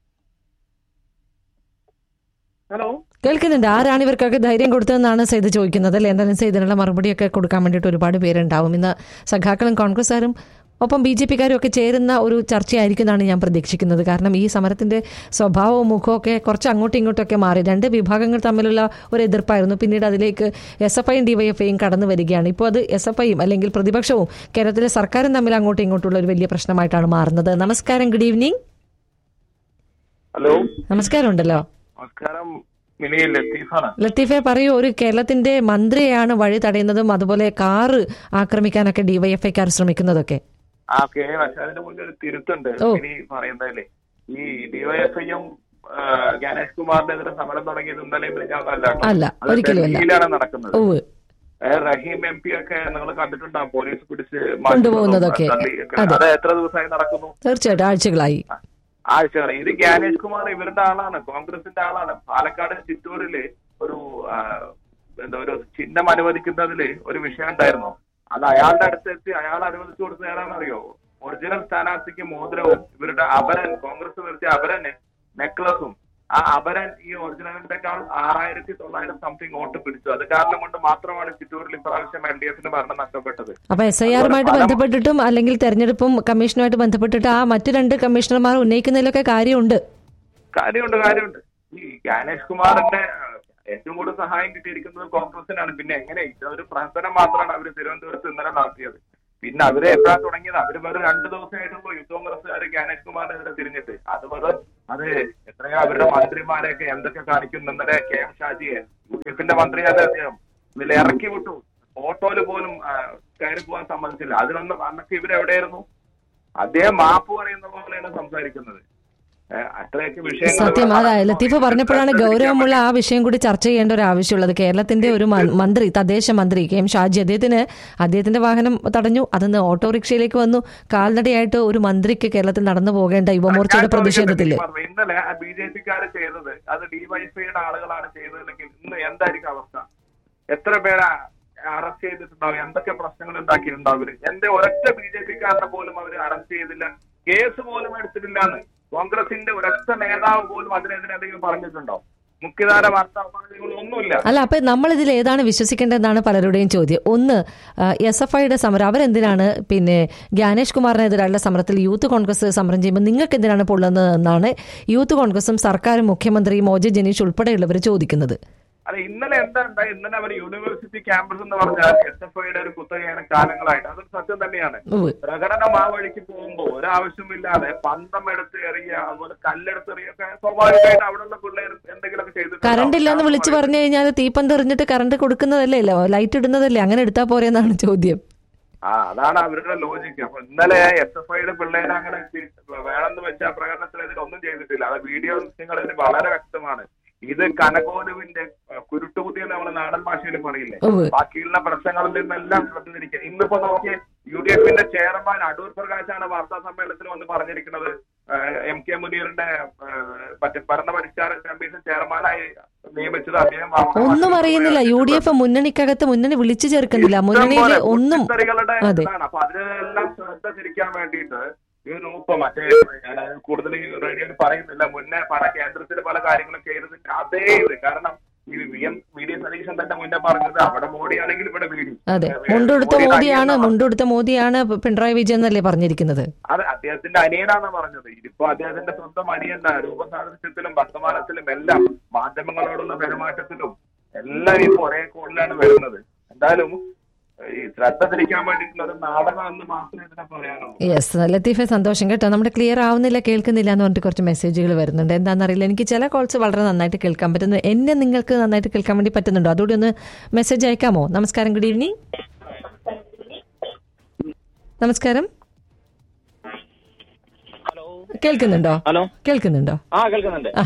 ഹലോ കേൾക്കുന്നുണ്ട് ആരാണ് ഇവർക്കൊക്കെ ധൈര്യം കൊടുത്തതെന്നാണ് സെയ്ത് ചോദിക്കുന്നത് അല്ലെ എന്തായാലും സെയ്തിനുള്ള മറുപടിയൊക്കെ കൊടുക്കാൻ വേണ്ടിയിട്ട് ഒരുപാട് പേരുണ്ടാവും ഇന്ന് സഖാക്കളും കോൺഗ്രസ്സുകാരും ഒപ്പം ബി ജെ പിക്കാരും ഒക്കെ ചേരുന്ന ഒരു ചർച്ചയായിരിക്കും എന്നാണ് ഞാൻ പ്രതീക്ഷിക്കുന്നത് കാരണം ഈ സമരത്തിന്റെ സ്വഭാവവും മുഖവും ഒക്കെ കുറച്ച് അങ്ങോട്ടും ഇങ്ങോട്ടൊക്കെ മാറി രണ്ട് വിഭാഗങ്ങൾ തമ്മിലുള്ള ഒരു എതിർപ്പായിരുന്നു പിന്നീട് അതിലേക്ക് എസ് എഫ് ഐയും ഡിവൈഎഫ്ഐയും കടന്നു വരികയാണ് ഇപ്പോൾ അത് എസ് എഫ് ഐയും അല്ലെങ്കിൽ പ്രതിപക്ഷവും കേരളത്തിലെ സർക്കാരും തമ്മിൽ അങ്ങോട്ടും ഇങ്ങോട്ടുള്ള ഒരു വലിയ പ്രശ്നമായിട്ടാണ് മാറുന്നത് നമസ്കാരം ഗുഡ് ഈവനിങ് ഹലോ നമസ്കാരം ഉണ്ടല്ലോ നമസ്കാരം മിനി ലത്തീഫാണ് ലത്തീഫെ പറയൂ ഒരു കേരളത്തിന്റെ മന്ത്രിയെയാണ് വഴി തടയുന്നതും അതുപോലെ കാറ് ആക്രമിക്കാനൊക്കെ ഡിവൈഎഫ്ഐക്കാർ ശ്രമിക്കുന്നതൊക്കെ ആ കെ പക്ഷെ അതിന്റെ മുന്നിൽ ഒരു തിരുത്തുണ്ട് ഓ. മിനി പറയുന്നതില് ഈ ഡിവൈഎഫ്ഐയും ഗണേഷ് കുമാറിനെതിരെ സമരം തുടങ്ങിയത് ഇന്നലെയും മിനിഞ്ഞാന്നല്ല കേട്ടോ. അല്ല, അത് ഒരിക്കലും അല്ല. ഡൽഹിയിലാണ് നടക്കുന്നത് ഓവ് ഏ, റഹീം എം പി ഒക്കെ നിങ്ങൾ കണ്ടിട്ടുണ്ടാവും പോലീസ് പിടിച്ച് കൊണ്ടുപോകുന്നതൊക്കെ. തള്ളിയൊക്കെ. അതെ. അത് എത്ര ദിവസമായി നടക്കുന്നു തീർച്ചയായിട്ടും ആഴ്ചകളായി ആഴ്ചകൾ ഇത് ജ്ഞാനേഷ് കുമാർ ഇവരുടെ ആളാണ് കോൺഗ്രസിന്റെ ആളാണ് പാലക്കാട് ചിറ്റൂരില് ഒരു ആ, എന്താ ഒരു ചിഹ്നം അനുവദിക്കുന്നതില് ഒരു വിഷയം ഉണ്ടായിരുന്നു അത് അയാളുടെ അടുത്ത് എത്തി അയാൾ അനുവദിച്ചു കൊടുത്തത് ഏതാണെന്നറിയോ ഒറിജിനൽ സ്ഥാനാർത്ഥിക്ക് മോതിരവും ഇവരുടെ അപരൻ കോൺഗ്രസ് വരുത്തിയ അപരന് നെക്ലസും ആ അപരൻ ഈ ഒറിജിനലിന്റെക്കാൾ ആറായിരത്തി തൊള്ളായിരം സംതിങ് വോട്ട് പിടിച്ചു അത് കാരണം കൊണ്ട് മാത്രമാണ് ചിറ്റൂരിൽ ഇപ്രാവശ്യം എൽ ഡി എഫിന് ഭരണം നഷ്ടപ്പെട്ടത് അപ്പൊ എസ് ഐ ആറുമായിട്ട് ബന്ധപ്പെട്ടിട്ടും അല്ലെങ്കിൽ തെരഞ്ഞെടുപ്പും കമ്മീഷനുമായിട്ട് ബന്ധപ്പെട്ടിട്ട് ആ മറ്റു രണ്ട് കമ്മീഷണർമാർ ഉന്നയിക്കുന്നതിലൊക്കെ കാര്യമുണ്ട് കാര്യമുണ്ട് കാര്യമുണ്ട് ഈ ഗാനേഷ് കുമാറിന്റെ ആ, ഏറ്റവും കൂടുതൽ സഹായം കിട്ടിയിരിക്കുന്നത് കോൺഗ്രസിനാണ് പിന്നെ എങ്ങനെ ഇതൊരു പ്രഹസനം മാത്രമാണ് അവർ തിരുവനന്തപുരത്ത് ഇന്നലെ നടത്തിയത് പിന്നെ അവരെ എപ്പോഴാണ് തുടങ്ങിയത് അവര് വെറും രണ്ട് ദിവസമായിട്ടുള്ളൂ യൂത്ത് കോൺഗ്രസ്സുകാർ ഗാനേഷ് കുമാറിനെതിരെ തിരിഞ്ഞിട്ട് അത് വെറും അത് എത്രയോ അവരുടെ മന്ത്രിമാരെയൊക്കെ എന്തൊക്കെ കാണിക്കുന്നു ഇന്നലെ കെ എം ഷാജിയെ യു ഡി എഫിന്റെ മന്ത്രിയല്ലേ അദ്ദേഹം ഇതിൽ ഇറക്കി വിട്ടു ഓട്ടോയിൽ പോലും ആ, കയറി പോകാൻ സമ്മതിച്ചില്ല അതിനൊന്നും അന്നൊക്കെ ഇവരെവിടെയായിരുന്നു അദ്ദേഹം മാപ്പ് പറയുന്ന പോലെയാണ് സംസാരിക്കുന്നത് ഏഹ് അത്രയൊക്കെ വിഷയങ്ങൾ സത്യം അതാ ലത്തീഫ് പറഞ്ഞപ്പോഴാണ് ഗൗരവമുള്ള ആ വിഷയം കൂടി ചർച്ച ചെയ്യേണ്ട ഒരു ആവശ്യമുള്ളത് കേരളത്തിന്റെ ഒരു മ- മന്ത്രി തദ്ദേശ മന്ത്രി കെ എം ഷാജി അദ്ദേഹത്തിന് അദ്ദേഹത്തിന്റെ വാഹനം തടഞ്ഞു അതിന്ന് ഓട്ടോറിക്ഷയിലേക്ക് വന്നു കാൽനടയായിട്ട് ഒരു മന്ത്രിക്ക് കേരളത്തിൽ നടന്നു പോകേണ്ട യുവമോർച്ചയുടെ ഞാൻ പ്രതിഷേധത്തില് ചോദിക്കട്ടെ, ഇന്നലെ ബി ജെ പിക്കാര് ചെയ്തത് അത് ഡിവൈഎഫ്ഐയുടെ ആളുകളാണ് ചെയ്തതെങ്കിൽ ഇന്ന് എന്തായിരിക്കും അവസ്ഥ എത്ര പേരെ അറസ്റ്റ് ചെയ്തിട്ടുണ്ടാവും എന്തൊക്കെ പ്രശ്നങ്ങൾ ഉണ്ടാക്കിയിട്ടുണ്ടാവും ഇവര് എന്റെ ഒരൊറ്റ ബി ജെ പിക്കാരനെ പോലും അവർ അറസ്റ്റ് ചെയ്തില്ല കേസ് പോലും എടുത്തിട്ടില്ലാന്ന് കോൺഗ്രസിന്റെ ഒരൊറ്റ നേതാവ് പോലും അതിനെതിരെ എന്തെങ്കിലും പറഞ്ഞിട്ടുണ്ടോ മുഖ്യധാര വാർത്താ മാധ്യമങ്ങൾ ഒന്നുമില്ല അല്ല അപ്പൊ നമ്മൾ ഇതിൽ ഏതാണ് വിശ്വസിക്കേണ്ടതെന്നാണ് പലരുടെയും ചോദ്യം ഒന്ന് എസ് എഫ് ഐയുടെ സമരം അവരെന്തിനാണ് പിന്നെ ജ്ഞാനേഷ് കുമാറിനെതിരായുള്ള സമരത്തിൽ യൂത്ത് കോൺഗ്രസ് സമരം ചെയ്യുമ്പോൾ നിങ്ങൾക്ക് എന്തിനാണ് പൊള്ളുന്നത് എന്നാണ് യൂത്ത് കോൺഗ്രസും സർക്കാരും മുഖ്യമന്ത്രിയും ഒ ജെ ജനീഷ് ഉൾപ്പെടെയുള്ളവർ ചോദിക്കുന്നത് അല്ല ഇന്നലെ എന്താ ഉണ്ടായി ഇന്നലെ അവർ യൂണിവേഴ്സിറ്റി ക്യാമ്പസ് എന്ന് പറഞ്ഞാൽ എസ് എഫ് ഐയുടെ ഒരു കുത്തകയാണ് കാലങ്ങളായിട്ട് അതൊരു സത്യം തന്നെയാണ് ഉവ്വ്. പ്രകടനം ആ വഴിക്ക് പോകുമ്പോൾ ഒരാവശ്യമില്ലാതെ പന്തം എടുത്ത് എറിയുക അതുപോലെ കല്ലെടുത്ത് എറിയൊക്കെ സ്വാഭാവികമായിട്ട് അവിടെയുള്ള പിള്ളേർ എന്തെങ്കിലുമൊക്കെ ചെയ്തിട്ടുണ്ടാവും. കറണ്ട് ഇല്ലാന്ന് വിളിച്ചു പറഞ്ഞു കഴിഞ്ഞാൽ തീപ്പന്ത് എറിഞ്ഞിട്ട് കറണ്ട് കൊടുക്കുന്നതല്ലേ അല്ലോ ലൈറ്റ് ഇടുന്നതല്ലേ അങ്ങനെ എടുത്താൽ പോരെ എന്നാണ് ചോദ്യം ആ അതാണ് അവരുടെ ലോജിക്ക് അപ്പൊ ഇന്നലെ എസ് എഫ് ഐയുടെ പിള്ളേരെ അങ്ങനെ തി- വേണമെന്ന് വെച്ച പ്രകടനത്തിൽ ഇതിൽ ഒന്നും ചെയ്തിട്ടില്ല അത് വീഡിയോ ദൃശ്യങ്ങളിൽ വളരെ വ്യക്തമാണ് ഇത് കനകോലുവിന്റെ അഹ്, കുരുട്ടുകുത്തി എന്ന് നമ്മൾ നാടൻ ഭാഷയിൽ പറയില്ലേ ഉവ്വ്. ബാക്കിയുള്ള പ്രശ്നങ്ങളിൽ നിന്നെല്ലാം ശ്രദ്ധ തിരിക്കുക ഇന്നിപ്പോ നോക്കി യു ഡി എഫിന്റെ ചെയർമാൻ അടൂർ പ്രകാശാണ് വാർത്താ സമ്മേളനത്തിൽ വന്ന് പറഞ്ഞിരിക്കുന്നത് ആഹ്, എം കെ മുനീറിന്റെ ആഹ്, മറ്റേ ഭരണപരിഷ്കാര കമ്മീഷൻ ചെയർമാനായി നിയമിച്ചത് അദ്ദേഹം വാർത്താ ഒന്നും മാധ്യമ അറിയുന്നില്ല യു ഡി എഫ് മുന്നണിക്കകത്ത് മുന്നണി വിളിച്ചു ചേർക്കുന്നില്ല മുന്നണിയിൽ ഇഷ്ടംപോലെ ഒന്നും പൊട്ടിത്തെറികളുടെ അതെ ഇതാണ്. അപ്പൊ അതിനെല്ലാം ശ്രദ്ധ തിരിക്കാൻ വേണ്ടിയിട്ട് ഈ ഗ്രൂപ്പ് മറ്റേ ഞാൻ അത് കൂടുതൽ ഈ റേഡിയോയിൽ പറയുന്നില്ല മുന്നേ പല കേന്ദ്രത്തിൽ പല കാര്യങ്ങളും ചെയ്തിട്ട് അതേ ഇത് കാരണം ഈ V M V D Satheesan തന്നെ മുന്നേ പറഞ്ഞത് അവിടെ മോഡിയാണെങ്കിൽ ഇവിടെ വി ഡി അതെ ഏ, മുണ്ടെടുത്ത മോഡിയുടെ മോദിയാണ് അനിയനാണ്. മുണ്ടെടുത്ത മോദിയാണ് പിണറായി വിജയൻ എന്നല്ലേ പറഞ്ഞിരിക്കുന്നത് അത് അദ്ദേഹത്തിന്റെ അനിയനാണ് പറഞ്ഞത് ഇതിപ്പോ അദ്ദേഹത്തിന്റെ സ്വന്തം അനിയൻ രൂപസാദൃശ്യത്തിലും വർത്തമാനത്തിലും എല്ലാം മാധ്യമങ്ങളോടുള്ള പെരുമാറ്റത്തിലും എല്ലാം ഇപ്പൊ ഒരേ കോളിലാണ് വരുന്നത് എന്തായാലും ഈ ശ്രദ്ധ തിരിക്കാൻ വേണ്ടിയിട്ടുള്ള ഒരു നാടകം എന്ന് മാത്രമേ ഇതിനെ പറയാനുള്ളൂ യെസ് ലത്തീഫെ സന്തോഷം കേട്ടോ നമ്മുടെ ക്ലിയർ ആവുന്നില്ല കേൾക്കുന്നില്ല എന്ന് പറഞ്ഞിട്ട് കുറച്ച് മെസ്സേജുകൾ വരുന്നുണ്ട് എന്താണെന്നറിയില്ല എനിക്ക് ചില കോൾസ് വളരെ നന്നായിട്ട് കേൾക്കാൻ പറ്റുന്നു എന്നെ നിങ്ങൾക്ക് നന്നായിട്ട് കേൾക്കാൻ വേണ്ടി പറ്റുന്നുണ്ടോ അതുകൂടി ഒന്ന് മെസ്സേജ് അയക്കാമോ നമസ്കാരം ഗുഡ് ഈവനിങ് നമസ്കാരം ഹലോ കേൾക്കുന്നുണ്ടോ ഹലോ കേൾക്കുന്നുണ്ടോ ആ കേൾക്കുന്നുണ്ട് ആ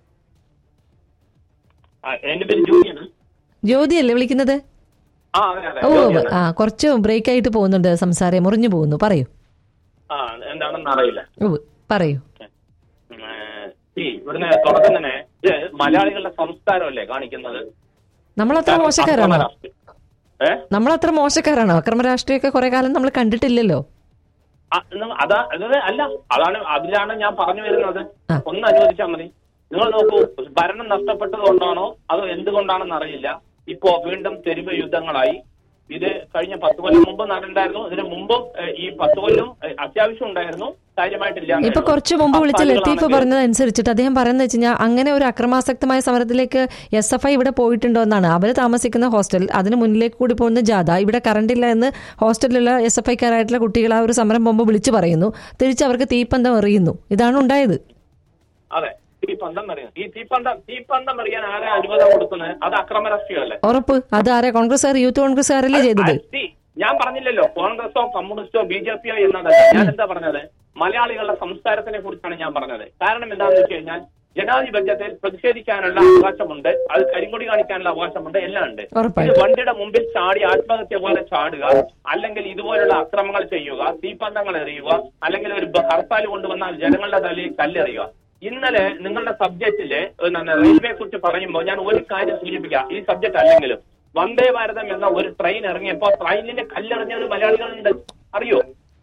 ആ, എന്റെ പേര് ജോലിയാണ് ജ്യോതി അല്ലേ വിളിക്കുന്നത് ആ അതെ അതെ ഓ ജോലിയാണ്. ആ കുറച്ച് ബ്രേക്ക് ആയിട്ട് പോകുന്നുണ്ട് സംസാരം മുറിഞ്ഞു പോകുന്നു പറയൂ ആ എന്താണെന്ന് അറിയില്ല ഓ പറയൂ ഉം, ഏ, ഈ ഇവിടുന്ന് തുടക്കം തന്നെ ഇത് മലയാളികളുടെ സംസ്കാരമല്ലേ കാണിക്കുന്നത് നമ്മളത്ര മോശക്കാരാണോ ഏ നമ്മളത്ര മോശക്കാരാണോ അക്രമ രാഷ്ട്രീയമൊക്കെ കുറെ കാലം നമ്മൾ കണ്ടിട്ടില്ലല്ലോ ആ, നിങ്ങൾ- അതാ അതായത് അല്ല അതാണ് അതിലാണ് ഞാൻ പറഞ്ഞു വരുന്നത് ആ. ഒന്ന് അനുവദിച്ചാൽ മതി നിങ്ങൾ നോക്കൂ ഭരണം നഷ്ടപ്പെട്ടത് കൊണ്ടാണോ അതോ എന്തുകൊണ്ടാണെന്ന് അറിയില്ല ഇപ്പോ വീണ്ടും തെരുവ് യുദ്ധങ്ങളായി ഇത് കഴിഞ്ഞ പത്ത് കൊല്ലം മുമ്പ് നടണ്ടായിരുന്നു ഇതിന് മുമ്പും ഏഹ്, ഈ പത്ത് കൊല്ലം ഏഹ്, അത്യാവശ്യം ഉണ്ടായിരുന്നു കാര്യമായിട്ടില്ല ഇപ്പൊ കുറച്ചു മുമ്പ് വിളിച്ച ലത്തീഫ് പറഞ്ഞത് അനുസരിച്ചിട്ട് അദ്ദേഹം പറയുന്നത് വെച്ച് കഴിഞ്ഞാൽ അങ്ങനെ ഒരു അക്രമാസക്തമായ സമരത്തിലേക്ക് എസ് എഫ് ഐ ഇവിടെ പോയിട്ടുണ്ടോ എന്നാണ് അവർ താമസിക്കുന്ന ഹോസ്റ്റൽ അതിന് മുന്നിലേക്ക് കൂടി പോകുന്ന ജാഥ ഇവിടെ കറണ്ട് ഇല്ല എന്ന് ഹോസ്റ്റലിലുള്ള എസ് എഫ് ഐക്കാരായിട്ടുള്ള കുട്ടികൾ ആ ഒരു സമരം പോകുമ്പോൾ വിളിച്ചു പറയുന്നു തിരിച്ച് അവർക്ക് തീപ്പന്തം എറിയുന്നു ഇതാണ് ഉണ്ടായത് അതെ തീപ്പന്തം അറിയാം ഈ തീപ്പന്തം തീപ്പന്തം അറിയാൻ ആരെ അനുവാദം കൊടുക്കുന്നത് അത് അക്രമ രാഷ്ട്രീയമല്ലേ ഉറപ്പ് അത് ആരെ കോൺഗ്രസ്സുകാർ യൂത്ത് കോൺഗ്രസ്സുകാരല്ലേ ചെയ്തത് See, ഞാൻ പറഞ്ഞില്ലല്ലോ കോൺഗ്രസോ കമ്മ്യൂണിസ്റ്റോ ബി ജെ പിയോ എന്നതല്ല ഞാൻ എന്താ പറഞ്ഞത് മലയാളികളുടെ സംസ്കാരത്തിനെ കുറിച്ചാണ് ഞാൻ പറഞ്ഞത് കാരണം എന്താണെന്ന് വെച്ച് കഴിഞ്ഞാൽ ജനാധിപത്യത്തിൽ പ്രതിഷേധിക്കാനുള്ള അവകാശമുണ്ട് അത് കരിങ്കൊടി കാണിക്കാനുള്ള അവകാശമുണ്ട് എല്ലാം ഉണ്ട് ഉറപ്പായിട്ടും. ഇത് വണ്ടിയുടെ മുമ്പിൽ ചാടി ആത്മഹത്യ പോലെ ചാടുക അല്ലെങ്കിൽ ഇതുപോലുള്ള അക്രമങ്ങൾ ചെയ്യുക തീപ്പന്തങ്ങൾ എറിയുക അല്ലെങ്കിൽ ഒരു ബ- ഹർത്താൽ കൊണ്ടുവന്നാൽ ജനങ്ങളുടെ തലയിൽ കല്ലെറിയുക ഇന്നലെ നിങ്ങളുടെ സബ്ജക്റ്റില് റെയിൽവേയെ കുറിച്ച് പറയുമ്പോൾ ഞാൻ ഒരു കാര്യം സൂചിപ്പിക്കാം ഈ സബ്ജക്റ്റ് അല്ലെങ്കിലും വന്ദേ ഭാരതം എന്ന ഒരു ട്രെയിൻ ഇറങ്ങിയപ്പോ ട്രെയിനിന്റെ കല്ലെറിഞ്ഞത് മലയാളികളുണ്ട് അറിയോ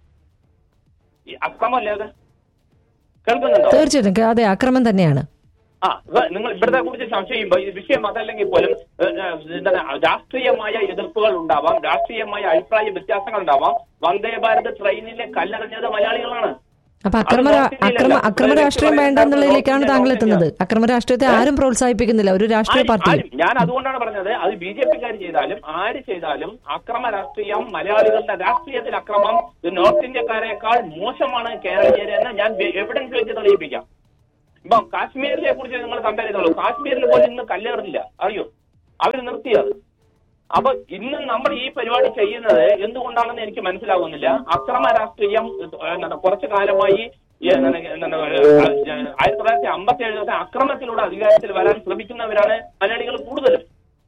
ഈ അക്രമല്ലേ അത് കേൾക്കുന്നുണ്ടോ തീർച്ചയായിട്ടും അതെ അക്രമം തന്നെയാണ് ആ ഇവ- നിങ്ങൾ ഇവിടത്തെ കുറിച്ച് സംശയം ചെയ്യുമ്പോൾ ഈ വിഷയം അതല്ലെങ്കിൽ പോലും ഏ, ഏ, എന്താണ് രാഷ്ട്രീയമായ എതിർപ്പുകൾ ഉണ്ടാവാം രാഷ്ട്രീയമായ അഭിപ്രായ വ്യത്യാസങ്ങൾ ഉണ്ടാവാം വന്ദേ ഭാരത് ട്രെയിനിലെ കല്ലെറിഞ്ഞത് മലയാളികളാണ് അപ്പൊ അക്രമ അത് രാ- നോക്കിയിട്ടില്ല. അക്രമ അക്രമ വേറെ രാഷ്ട്രീയം വേണ്ട വേറെ എന്നുള്ളതിലേക്കാണ് താങ്കൾ എത്തുന്നത് അക്രമ രാഷ്ട്രീയത്തെ ആരും പ്രോത്സാഹിപ്പിക്കുന്നില്ല ഒരു രാഷ്ട്രീയ ആരും- പാർട്ടിയും ആരും. ഞാൻ അതുകൊണ്ടാണ് പറഞ്ഞത് അത് ബി ജെ പിക്കാർ ചെയ്താലും ആര് ചെയ്താലും അക്രമ രാഷ്ട്രീയം മലയാളികളുടെ രാഷ്ട്രീയത്തിൽ അക്രമം ഇത് നോർത്ത് ഇന്ത്യക്കാരെക്കാൾ മോശമാണ് കേരളീയരെന്ന് ഞാൻ എവിഡൻസ് വെച്ച് തെളിയിപ്പിക്കാം ഇപ്പൊ കാശ്മീരിനെ കുറിച്ച് നിങ്ങൾ കമ്പയർ ചെയ്തോളൂ കാശ്മീരിൽ പോലും ഇന്ന് കല്ലേറില്ല അറിയോ അവർ നിർത്തിയത് അപ്പൊ ഇന്ന് നമ്മൾ ഈ പരിപാടി ചെയ്യുന്നത് എന്തുകൊണ്ടാണെന്ന് എനിക്ക് മനസ്സിലാകുന്നില്ല അക്രമ രാഷ്ട്രീയം ഏഹ്, എന്താണ് കുറച്ചു കാലമായി ഈ, എന്താണ്, എന്താണ്, ഏഹ്, ആയിരത്തി തൊള്ളായിരത്തി അമ്പത്തി ഏഴിലത്തെ അക്രമത്തിലൂടെ അധികാരത്തിൽ വരാൻ ശ്രമിക്കുന്നവരാണ് മലയാളികൾ കൂടുതലും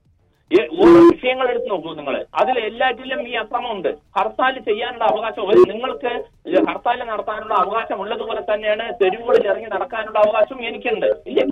ഈ ഓരോ വിഷയങ്ങൾ എടുത്ത് നോക്കൂ നിങ്ങൾ അതിൽ എല്ലാറ്റിലും ഈ അക്രമമുണ്ട് ഹർത്താൽ ചെയ്യാനുള്ള അവകാശം ഒരു നിങ്ങൾക്ക് ഈ ഹർത്താൽ നടത്താനുള്ള അവകാശം ഉള്ളതുപോലെ തന്നെയാണ് തെരുവുകളിൽ ഇറങ്ങി നടക്കാനുള്ള അവകാശം എനിക്കുണ്ട് ഇല്ലേ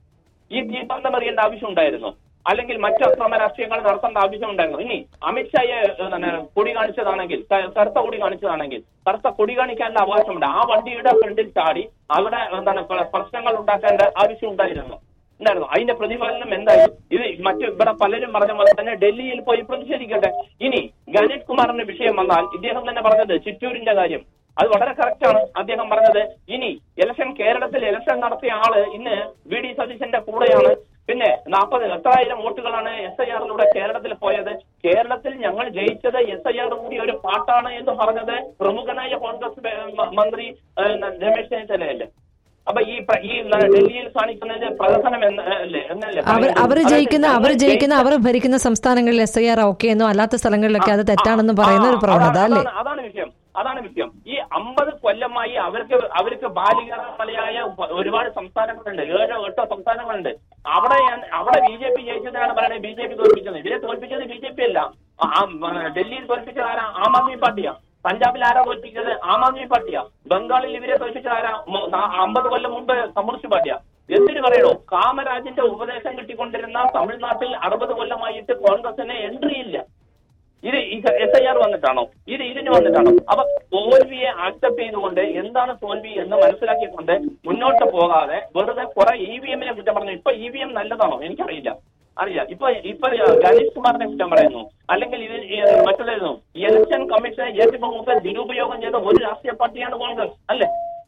ഈ തീപന്തം എറിയേണ്ട ആവശ്യം ഉണ്ടായിരുന്നു അല്ലെങ്കിൽ മറ്റു അക്രമ രാഷ്ട്രീയങ്ങൾ നടത്തേണ്ട ആവശ്യം ഉണ്ടായിരുന്നു ഇനി അമിത്ഷായെ എന്താണ് കൊടി കാണിച്ചതാണെങ്കിൽ ക- കറുത്ത കൊടി കാണിച്ചതാണെങ്കിൽ കറുത്ത കൊടി കാണിക്കാനുള്ള അവകാശമുണ്ട് ആ വണ്ടിയുടെ ഫ്രണ്ടിൽ ചാടി അവിടെ എന്താണ് പ്ര- പ്രശ്നങ്ങൾ ഉണ്ടാക്കേണ്ട ആവശ്യം ഉണ്ടായിരുന്നു ഉണ്ടായിരുന്നു അതിന്റെ പ്രതിഫലനം എന്തായി ഇത് മറ്റു ഇവിടെ പലരും പറഞ്ഞ പോലെ തന്നെ ഡൽഹിയിൽ പോയി പ്രതിഷേധിക്കട്ടെ ഇനി ഗണേഷ് കുമാറിന്റെ വിഷയം വന്നാൽ ഇദ്ദേഹം തന്നെ പറഞ്ഞത് ചിറ്റൂരിന്റെ കാര്യം അത് വളരെ കറക്റ്റ് ആണ് അദ്ദേഹം പറഞ്ഞത് ഇനി ഇലക്ഷൻ കേരളത്തിൽ ഇലക്ഷൻ നടത്തിയ ആള് ഇന്ന് വി ഡി സതീശന്റെ കൂടെയാണ് പിന്നെ നാൽപ്പത് എത്രായിരം വോട്ടുകളാണ് എസ് ഐ ആറിലൂടെ കേരളത്തിൽ പോയത് കേരളത്തിൽ ഞങ്ങൾ ജയിച്ചത് എസ് ഐ ആർ കൂടി ഒരു പാട്ടാണ് എന്ന് പറഞ്ഞത് പ്രമുഖനായ കോൺഗ്രസ് മ- മ- മന്ത്രി ഏഹ്, രമേശ് ചെന്നിത്തലയല്ലേ അപ്പൊ ഈ പ്ര- ഈ ന- ഡൽഹിയിൽ കാണിക്കുന്നത് പ്രഹസനം എന്ന അല്ലേ എന്നല്ലേ അവർ പറയുന്നത്? അവർ അതായത് ജയിക്കുന്ന അവർ ഞങ്ങൾ ജയിക്കുന്ന അവർ ഭരിക്കുന്ന സംസ്ഥാനങ്ങളിൽ എസ് ഐ ആർ ഓക്കെ എന്നോ അല്ലാത്ത സ്ഥലങ്ങളിലൊക്കെ അത് തെറ്റാണെന്ന് ആ, പറയുന്ന ഒരു ആ, പ്രവണത അതാണ്- അല്ലേ അതാണ് അതാണ് വിഷയം അതാണ് വിഷയം ഈ അമ്പത് കൊല്ലമായി അവർക്ക് അവർക്ക് ബാലികമലയായ ഒരുപാട് സംസ്ഥാനങ്ങളുണ്ട് ഏഴോ എട്ടോ സംസ്ഥാനങ്ങളുണ്ട് അവിടെ ഞാൻ- അവിടെ ബി ജെ പി ജയിച്ചതാണ് പറയുന്നത് ബി ജെ പി തോൽപ്പിച്ചത് ഇവരെ തോൽപ്പിച്ചത് ബി ജെ പി അല്ല ആ, ആ, ഡൽഹിയിൽ തോൽപ്പിച്ചത് ആരാ ആം ആദ്മി പാർട്ടിയാ പഞ്ചാബിൽ ആരാ തോൽപ്പിച്ചത് ആം ആദ്മി പാർട്ടിയാ ബംഗാളിൽ ഇവരെ തോൽപ്പിച്ചത് ആരാ മൊ- നാ- അമ്പത് കൊല്ലം മുമ്പ് കമ്മ്യൂണിസ്റ്റ് പാർട്ടിയാ എന്തിനു പറയണോ കാമരാജിന്റെ ഉപദേശം കിട്ടിക്കൊണ്ടിരുന്ന തമിഴ്നാട്ടിൽ അറുപത് കൊല്ലമായിട്ട് കോൺഗ്രസിന് എൻട്രി ഇല്ല ഇത് എസ് ഐ ആർ വന്നിട്ടാണോ ഇത് ഇതിന് വന്നിട്ടാണോ അപ്പൊ തോൽവിയെ ആക്സെപ്റ്റ് ചെയ്തുകൊണ്ട് എന്താണ് തോൽവി എന്ന് മനസ്സിലാക്കിക്കൊണ്ട് മുന്നോട്ട് പോകാതെ വെറുതെ കുറെ ഇ വി എമ്മിനെ കുറ്റം പറഞ്ഞു ഇപ്പൊ ഇ വി എം നല്ലതാണോ എനിക്കറിയില്ല അറിയില്ല ഇപ്പൊ ഇപ്പൊ ഗണേഷ് കുമാറിനെ കുറ്റം പറയുന്നു അല്ലെങ്കിൽ ഇത് ഈ മറ്റുള്ളതായിരുന്നു ഇലക്ഷൻ കമ്മീഷനെ ഏറ്റവും കൂടുതൽ ദുരുപയോഗം ചെയ്ത ഒരു രാഷ്ട്രീയ പാർട്ടിയാണ് കോൺഗ്രസ് അല്ലേ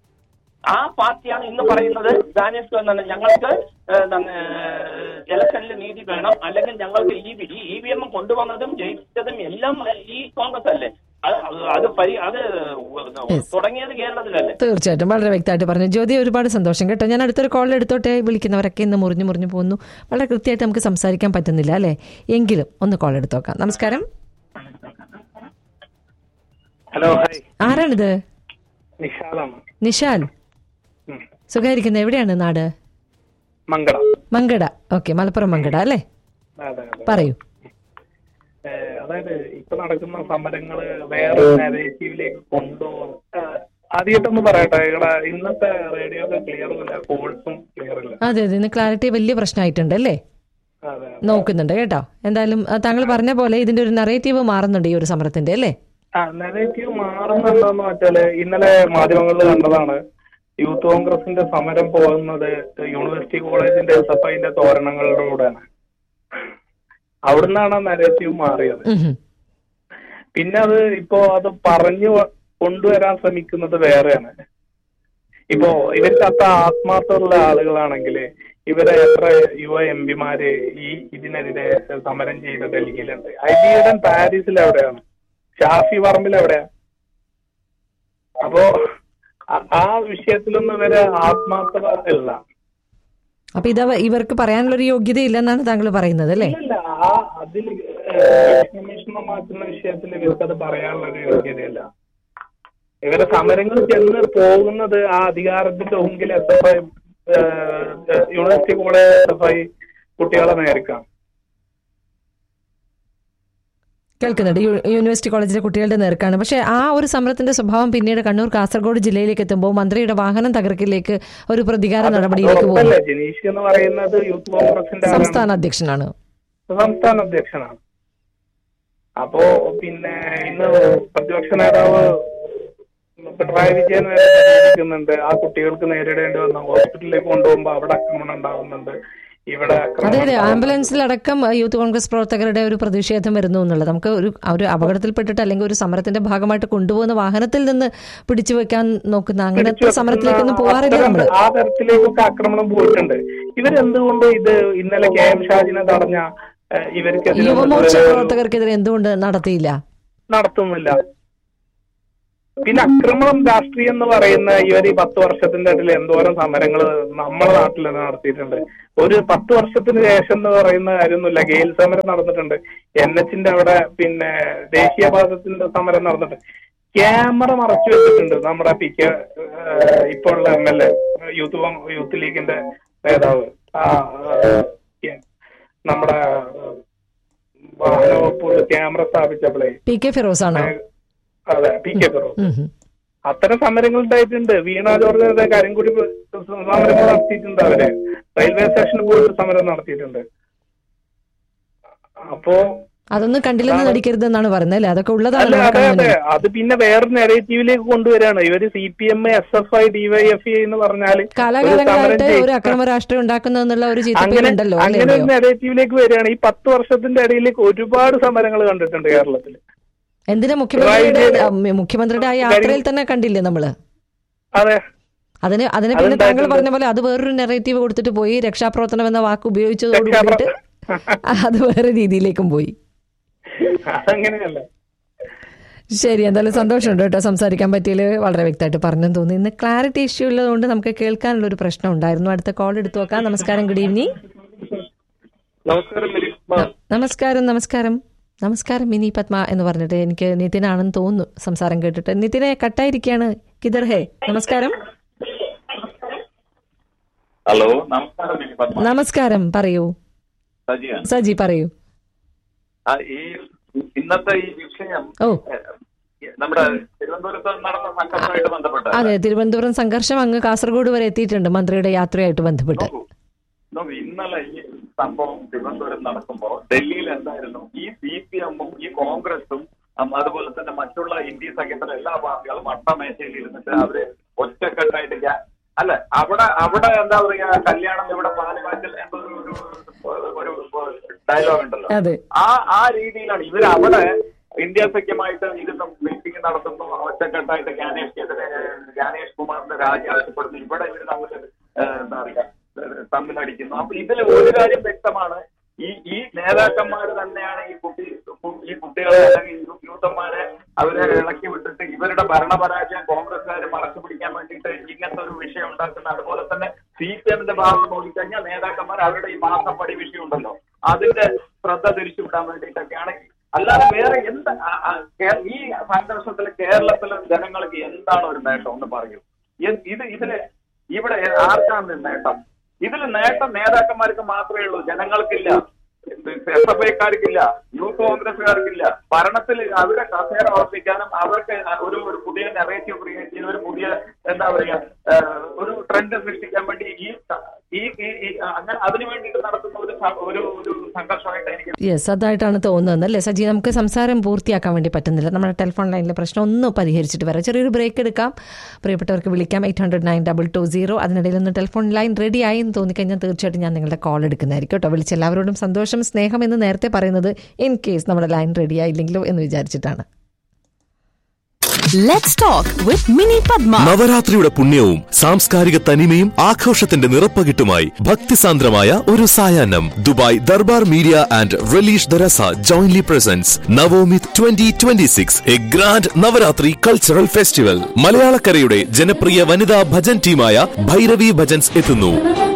ആ പാർട്ടിയാണ് ഇന്ന് പറയുന്നത് ഗാനേഷ് എന്താണ് ഞങ്ങൾക്ക് ഏഹ്, എന്താണ് ഇലക്ഷനിൽ നീതി വേണം അല്ലെങ്കിൽ ഞങ്ങൾക്ക് ഈ വി- ഈ ഇ വി എം കൊണ്ടുവന്നതും ജയിച്ചതും എല്ലാം ഈ കോൺഗ്രസ് അല്ലേ അത് അത് പരി അത് തുടങ്ങിയത് കേരളത്തിലല്ലേ തീർച്ചയായിട്ടും വളരെ വ്യക്തമായിട്ട് പറഞ്ഞു ജ്യോതി ഒരുപാട് സന്തോഷം കേട്ടോ ഞാൻ അടുത്തൊരു കോൾ എടുത്തോട്ടെ വിളിക്കുന്നവരൊക്കെ ഇന്ന് മുറിഞ്ഞു മുറിഞ്ഞു പോകുന്നു വളരെ കൃത്യമായിട്ട് നമുക്ക് സംസാരിക്കാൻ പറ്റുന്നില്ല അല്ലേ എങ്കിലും ഒന്ന് കോൾ എടുത്തോക്കാം നമസ്കാരം ഹലോ ഹായ് ആരാണിത് നിഷാദാണ് നിഷാൽ ഉം. സുഖമായിരിക്കുന്നത് എവിടെയാണ് നാട് മംഗള മങ്കട ഓക്കെ മലപ്പുറം മങ്കട അല്ലേ അതെ അതെ പറയൂ ഏഹ് അതായത് ഇപ്പൊ നടക്കുന്ന സമരങ്ങള് വേറെ നെഗറ്റീവിലേക്ക് കൊണ്ടുപോകും ആദ്യമായിട്ടൊന്ന് പറയട്ടെ ഇവിടെ ഇന്നത്തെ റേഡിയോ ഒക്കെ ക്ലിയർ ഇല്ല കോഴ്സും ക്ലിയർ ഇല്ല അതെ അതെ ഇന്ന് ക്ലാരിറ്റി വലിയ പ്രശ്നമായിട്ടുണ്ട് അല്ലേ അതെ നോക്കുന്നുണ്ട് കേട്ടോ എന്തായാലും ആ, താങ്കൾ പറഞ്ഞ പോലെ ഇതിന്റെ ഒരു നറേറ്റീവ് മാറുന്നുണ്ട് ഈ ഒരു സമരത്തിന്റെ അല്ലേ ആ നെഗറ്റീവ് മാറുന്നുണ്ടോന്ന് വെച്ചാല് ഇന്നലെ മാധ്യമങ്ങളിൽ കണ്ടതാണ് യൂത്ത് കോൺഗ്രസിന്റെ സമരം പോകുന്നത് യൂണിവേഴ്സിറ്റി കോളേജിന്റെ എസ് എഫ് ഐന്റെ തോരണങ്ങളിലൂടെയാണ് അവിടുന്നാണ് നെഗറ്റീവ് മാറിയത് ഉം ഹും. പിന്നെ അത് ഇപ്പോ അത് പറഞ്ഞു വ- കൊണ്ടുവരാൻ ശ്രമിക്കുന്നത് വേറെയാണ് ഇപ്പോ ഇവർക്ക് അത്ര ആത്മാർത്ഥമുള്ള ആളുകളാണെങ്കിൽ ഇവരെ എത്ര യുവ എം പിമാര് ഈ ഇതിനെതിരെ സമരം ചെയ്ത ഡൽഹിയിലുണ്ട് ഐബിയുടെ പാരീസിൽ എവിടെയാണ് ഷാഫി പറമ്പിൽ എവിടെയാ അപ്പോ ആ- ആ വിഷയത്തിലൊന്നും ഇവരെ ആത്മാർത്ഥത ഇല്ല അപ്പൊ ഇത് ഇവർക്ക് പറയാനുള്ള ഒരു യോഗ്യത ഇല്ലെന്നാണ് താങ്കൾ പറയുന്നത് അല്ലേ ഇല്ല ആ അതിൽ കമ്മീഷനെ മാറ്റുന്ന വിഷയത്തിൽ ഇവർക്കത് പറയാനുള്ള ഒരു യോഗ്യതയില്ല ഇവരെ സമരങ്ങൾ ചെന്ന് പോകുന്നത് ആ അധികാരത്തിന്റെ മുമ്പിൽ S F I university college S F I കുട്ടികളെ നേരിക്കാം കേൾക്കുന്നുണ്ട് യു- യൂണിവേഴ്സിറ്റി കോളേജിലെ കുട്ടികളുടെ നേർക്കാണ് പക്ഷേ ആ ഒരു സമരത്തിന്റെ സ്വഭാവം പിന്നീട് കണ്ണൂർ കാസർഗോഡ് ജില്ലയിലേക്ക് എത്തുമ്പോൾ മന്ത്രിയുടെ വാഹനം തകർക്കിലേക്ക് ഒരു പ്രതികാര നടപടിയിലേക്ക് പോകുന്നു ഉറപ്പല്ലേ ജനീഷ് എന്ന് പറയുന്നത് യൂത്ത് കോൺഗ്രസിന്റെ ആളാണ്. സംസ്ഥാന അധ്യക്ഷനാണ് സംസ്ഥാന അധ്യക്ഷനാണ് അപ്പോ പിന്നെ ഇന്ന് പ്രതിപക്ഷ നേതാവ് പിണറായി വിജയൻ വരെ പ്രതികരിക്കുന്നുണ്ട് ആ കുട്ടികൾക്ക് നേരിടേണ്ടി വന്ന ഹോസ്പിറ്റലിലേക്ക് കൊണ്ടുപോകുമ്പോൾ അവിടെ ആക്രമണം ഉണ്ടാകുന്നുണ്ട് ഇവിടെ ആക്രമണം അതെ അതെ ഉണ്ടാകുന്നുണ്ട്. ആംബുലൻസിലടക്കം അഹ്, യൂത്ത് കോൺഗ്രസ് പ്രവർത്തകരുടെ ഒരു പ്രതിഷേധം വരുന്നു എന്നുള്ളത് നമുക്ക് ഒരു ഒരു അപകടത്തിൽപ്പെട്ടിട്ട് അല്ലെങ്കിൽ ഒരു സമരത്തിന്റെ ഭാഗമായിട്ട് കൊണ്ടുപോകുന്ന വാഹനത്തിൽ നിന്ന് പിടിച്ചു വെക്കാൻ നോക്കുന്ന അങ്ങനത്തെ പിടിച്ചു സമരത്തിലേക്കൊന്നും വെക്കുന്ന പോകാറില്ല അത്തരം- നമ്മള് ആ തരത്തിലേക്കൊക്കെ ആക്രമണം പോയിട്ടുണ്ട് ഇവരെന്തുകൊണ്ട് ഇത് ഇന്നലെ കെ എം ഷാജിനെ തടഞ്ഞ ഏഹ്, ഇവർക്കെതിരെ യുവമോർച്ച ഒരു- പ്രവർത്തകർക്കെതിരെ എന്തുകൊണ്ട് നടത്തിയില്ല നടത്തുന്നില്ല പിന്നെ അക്രമം രാഷ്ട്രീയം എന്ന് പറയുന്ന ഈ ഒരു പത്ത് വർഷത്തിന്റെ ഇടയിൽ എന്തോരം സമരങ്ങൾ നമ്മുടെ നാട്ടിൽ തന്നെ നടത്തിയിട്ടുണ്ട് ഒരു പത്ത് വർഷത്തിന് ശേഷം എന്ന് പറയുന്ന കാര്യമൊന്നുമില്ല ഗെയിൽ സമരം നടന്നിട്ടുണ്ട് എൻ എച്ചിന്റെ അവിടെ പിന്നെ ദേശീയപാതത്തിന്റെ സമരം നടന്നിട്ടുണ്ട് ക്യാമറ മറച്ചു വെച്ചിട്ടുണ്ട് നമ്മുടെ പി കെ ഇപ്പോൾ ഉള്ള എം എൽ എ യൂത്ത് കോൺ- യൂത്ത് ലീഗിന്റെ നേതാവ് ആ ആ, നമ്മുടെ വാഹന വകുപ്പ് ക്യാമറ സ്ഥാപിച്ചപ്പോഴേ പി കെ ഫിറോസ് ആണോ അതെ പി കെ ഫിറോസ് ഉം, ഉം. അത്തരം സമരങ്ങൾ ഉണ്ടായിട്ടുണ്ട് വീണ ജോർജ് അതെ കരിങ്കുടി സമരങ്ങൾ നടത്തിയിട്ടുണ്ട് അവര് റെയിൽവേ സ്റ്റേഷനിൽ പോയിട്ട് സമരം നടത്തിയിട്ടുണ്ട് അപ്പോ അതൊന്നും കണ്ടില്ലെന്ന് നടിക്കരുതെന്നാണ് പറയുന്നത് അല്ലേ അതൊക്കെ ഉള്ളതാണ് അല്ല നമുക്ക് അതെ അതെ അങ്ങനെ. അത് പിന്നെ വേറെ നെഗറ്റീവിലേക്ക് കൊണ്ടുവരികയാണ് ഇവര് C P M S F I DYF എന്ന് പറഞ്ഞാല് ഒരു സമരം കാലാകാലങ്ങളായിട്ട് ചെയ്- ഒരു അക്രമ രാഷ്ട്രീയം ഉണ്ടാക്കുന്നതെന്നുള്ള ഒരു അങ്ങനെ ചീത്തപ്പേരുണ്ടല്ലോ അങ്ങനെ ഒരു അല്ലയോ നെഗറ്റീവിലേക്ക് വരികയാണ് ഈ പത്ത് വർഷത്തിന്റെ ഇടയിലേക്ക് ഒരുപാട് സമരങ്ങൾ കണ്ടിട്ടുണ്ട് കേരളത്തിൽ എന്തിനാ മുഖ്യമന്ത്രിയുടെ റൈറ്റ്. ആ, മുഖ്യമന്ത്രിയുടെ ആ യാത്രയിൽ തന്നെ കണ്ടില്ലേ നമ്മള് അതെ അതിന് അതിന് പിന്നെ താങ്കൾ അതുണ്ടായിട്ടുണ്ട്. പറഞ്ഞ പോലെ അത് വേറൊരു നെറേറ്റീവ് കൊടുത്തിട്ട് പോയി രക്ഷാപ്രവർത്തനം എന്ന വാക്ക് ഉപയോഗിച്ചതോട് കൂടിയിട്ട് അത് വേറെ രീതിയിലേക്കും പോയി അതങ്ങനെയല്ല ശരി എന്തായാലും സന്തോഷമുണ്ട് കേട്ടോ സംസാരിക്കാൻ പറ്റിയതിൽ വളരെ വ്യക്തമായിട്ട് പറഞ്ഞെന്ന് തോന്നി ഇന്ന് ക്ലാരിറ്റി ഇഷ്യൂ ഉള്ളതുകൊണ്ട് നമുക്ക് കേൾക്കാനുള്ള ഒരു പ്രശ്നം ഉണ്ടായിരുന്നു അടുത്ത കോൾ എടുത്തു നോക്കാം നമസ്കാരം ഗുഡ് ഈവനിങ് നമസ്കാരം മിനിമ. നമസ്കാരം നമസ്കാരം നമസ്കാരം മിനി പത്മ എന്ന് പറഞ്ഞിട്ട് എനിക്ക് നിതിനാണെന്ന് തോന്നുന്നു സംസാരം കേട്ടിട്ട് നിതിനെ കട്ടായിരിക്കാണ് കിതർ ഹേ നമസ്കാരം ഹലോ നമസ്കാരം മിനി പത്മ നമസ്കാരം പറയൂ സജിയാണ് സജി പറയൂ ആ, ഈ ഇന്നത്തെ ഈ വിഷയം ഓ ഏഹ്, നമ്മുടെ തിരുവനന്തപുരത്ത് നടന്ന സംഘർഷമായിട്ട് ബന്ധപ്പെട്ട അതെ തിരുവനന്തപുരം സംഘർഷം അങ്ങ് കാസർഗോഡ് വരെ എത്തിയിട്ടുണ്ട് മന്ത്രിയുടെ യാത്രയായിട്ട് ബന്ധപ്പെട്ട് നോക്കൂ നോക്കൂ ഇന്നലെ ഈ സംഭവം തിരുവനന്തപുരം നടക്കുമ്പോ ഡൽഹിയിൽ എന്തായിരുന്നു ഈ സി പി എമ്മും ഈ കോൺഗ്രസും ഉം, അതുപോലെ തന്നെ മറ്റുള്ള ഇന്ത്യ സഖ്യത്തിലെ എല്ലാ പാർട്ടികളും അട്ടമേശയിൽ ഇരുന്നിട്ട് അവര് ഒറ്റക്കെട്ടായിട്ട് ഗ്യാ- അല്ല അവിടെ അവിടെ എന്താ പറയാ കല്യാണം ഇവിടെ പാലുകാച്ചൽ എന്നൊരു ഒരു- ഒരു ഡയലോഗ് ഉണ്ടല്ലോ അതെ ആ ആ രീതിയിലാണ് ഇവർ അവിടെ ഇന്ത്യ സഖ്യമായിട്ട് ഇരുന്ന് മീറ്റിംഗ് നടത്തുന്നു ഒറ്റക്കെട്ടായിട്ട് ജ്ഞാനേഷ്ക്കെതിരെ ജ്ഞാനേഷ് കുമാറിന്റെ രാജി ആവശ്യപ്പെടുന്നു ഇവിടെ ഇവർ തമ്മിൽ ഏഹ്, എന്താ പറയാ ഏഹ്, തമ്മിലടിക്കുന്നു അപ്പൊ ഇതിൽ ഒരു കാര്യം വ്യക്തമാണ് ഈ ഈ നേതാക്കന്മാർ തന്നെയാണ് ഈ കുട്ടി കു- ഈ കുട്ടികളെ അല്ലെങ്കിൽ യൂ- യൂത്തന്മാരെ അവരെ ഇളക്കി വിട്ടിട്ട് ഇവരുടെ ഭരണപരാജയം കോൺഗ്രസ്സുകാർ മറച്ചു പിടിക്കാൻ വേണ്ടിയിട്ട് ഇങ്ങനത്തെ ഒരു വിഷയം ഉണ്ടാക്കുന്ന അതുപോലെ തന്നെ സി പി എമ്മിന്റെ ഭാഗത്ത് നോക്കിക്കഴിഞ്ഞാൽ നേതാക്കന്മാർ അവരുടെ ഈ മാസപ്പടി വിഷയം ഉണ്ടല്ലോ അതിന്റെ ശ്രദ്ധ തിരിച്ചുവിടാൻ വേണ്ടിയിട്ടൊക്കെയാണ് അല്ലാതെ വേറെ എന്ത് ആ- ആ കേ- ഈ സംഘർഷത്തിൽ കേരളത്തിലെ ജനങ്ങൾക്ക് എന്താണ് ഒരു നേട്ടം എന്ന് പറയൂ എ- ഇത് ഇതില് ഇവിടെ ആർക്കാണ് നേട്ടം ഇതിൽ നേട്ടം നേതാക്കന്മാർക്ക് മാത്രമേ ഉള്ളൂ ജനങ്ങൾക്കില്ല എസ് എഫ് ഐക്കാർക്കില്ല യൂത്ത് കോൺഗ്രസ്സുകാർക്കില്ല ഭരണത്തിൽ അവരെ കസേര ഉറപ്പിക്കാനും അവർക്ക് ഒരു ഒരു പുതിയ നെറേറ്റീവ് ക്രിയേറ്റ് ചെയ്ത് ഒരു പുതിയ എന്താ പറയാ ഏഹ്, ഒരു ട്രെൻഡ് സൃഷ്ടിക്കാൻ വേണ്ടി ഈ ഈ ഈ- ഈ അങ്ങനെ അതിനു വേണ്ടിയിട്ട് നടത്തുന്ന ഒരു സ- ഒരു ഒരു സംഘർഷമായിട്ട് എനിക്ക് യെസ് അതായിട്ടാണ് തോന്നുന്നത് അല്ലേ സജി നമുക്ക് സംസാരം പൂർത്തിയാക്കാൻ വേണ്ടി പറ്റുന്നില്ല നമ്മുടെ ടെലിഫോൺ ലൈനിലെ പ്രശ്നം ഒന്ന് പരിഹരിച്ചിട്ട് വരാം ചെറിയൊരു ബ്രേക്ക് എടുക്കാം പ്രിയപ്പെട്ടവർക്ക് വിളിക്കാം eight hundred nine double two zero അതിനിടയിൽ ഒന്ന് ടെലിഫോൺ ലൈൻ റെഡി ആയി എന്ന് തോന്നിക്കഴിഞ്ഞാൽ തീർച്ചയായിട്ടും ഞാൻ നിങ്ങളുടെ കോൾ എടുക്കുന്നതായിരിക്കും കേട്ടോ വിളിച്ച എല്ലാവരോടും സന്തോഷം സ്നേഹം എന്ന് നേരത്തെ പറയുന്നത് ഇൻ കേസ് നമ്മുടെ ലൈൻ റെഡി ആയില്ലെങ്കിലോ എന്ന് വിചാരിച്ചിട്ടാണ് Let's talk with Mini Padma. നവരാത്രിയുടെ പുണ്യവും സാംസ്കാരിക തനിമയും ആഘോഷത്തിന്റെ നിറപ്പകിട്ടുമായി ഭക്തിസാന്ദ്രമായ ഒരു സായാഹ്നം ദുബായ് ദർബാർ മീഡിയ ആൻഡ് റിലീഷ് ദരസ ജോയിൻലി പ്രസൻസ് നവോമിത് twenty twenty six a grand Navratri cultural festival മലയാളക്കരയുടെ ജനപ്രിയ വനിതാ ഭജൻ ടീമായ ഭൈരവി ഭജൻസ് എത്തുന്നു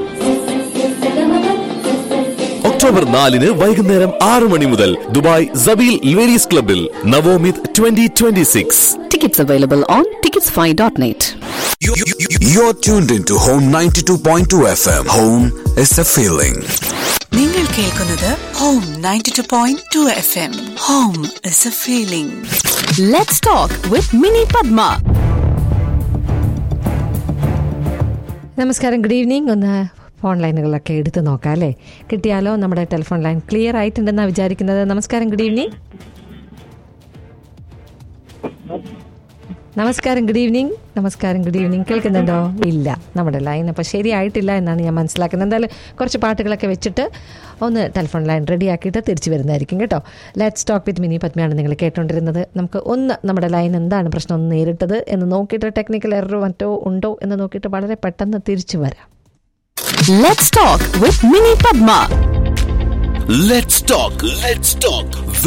ഒക്ടോബർ നാലിന് വൈകുന്നേരം ആറ് മണി മുതൽ ദുബായ് സബീൽ ലേഡീസ് ക്ലബിൽ നവോമിത് twenty twenty six Tickets available on ticketsfy.net. You're tuned into Home 92.2 FM. Home is a feeling. നിങ്ങൾ കേൾക്കുന്നത് home ninety two point two F M home is a feeling Let's talk with Mini Padma. നമസ്കാരം good evening ഒന്ന് phone ലൈനുകളൊക്കെ എടുത്ത് നോക്കാം അല്ലേ കിട്ടിയാലോ നമ്മുടെ ടെലിഫോൺ ലൈൻ ക്ലിയർ ആയിട്ടുണ്ടെന്നാണ് വിചാരിക്കുന്നത് നമസ്കാരം ഗുഡ് ഈവനിങ് നമസ്കാരം ഗുഡ് ഈവനിങ് നമസ്കാരം ഗുഡ് ഈവനിങ് കേൾക്കുന്നുണ്ടോ ഇല്ല നമ്മുടെ ലൈൻ അപ്പോൾ ശരിയായിട്ടില്ല എന്നാണ് ഞാൻ മനസ്സിലാക്കുന്നത് എന്തായാലും കുറച്ച് പാട്ടുകളൊക്കെ വെച്ചിട്ട് ഒന്ന് ടെലിഫോൺ ലൈൻ റെഡി ആക്കിയിട്ട് തിരിച്ചു വരുന്നതായിരിക്കും കേട്ടോ ലെറ്റ്സ് ടോക്ക് വിത്ത് മിനി പത്മയാണ് നിങ്ങൾ കേട്ടുകൊണ്ടിരുന്നത് നമുക്ക് ഒന്ന് നമ്മുടെ ലൈൻ എന്താണ് പ്രശ്നം ഒന്ന് നേരിട്ടത് എന്ന് നോക്കിയിട്ട് ടെക്നിക്കൽ എററോ മറ്റോ ഉണ്ടോ എന്ന് നോക്കിയിട്ട് വളരെ പെട്ടെന്ന് തിരിച്ചു വരാം Let's talk with Mini Padma. Let's talk. Let's talk.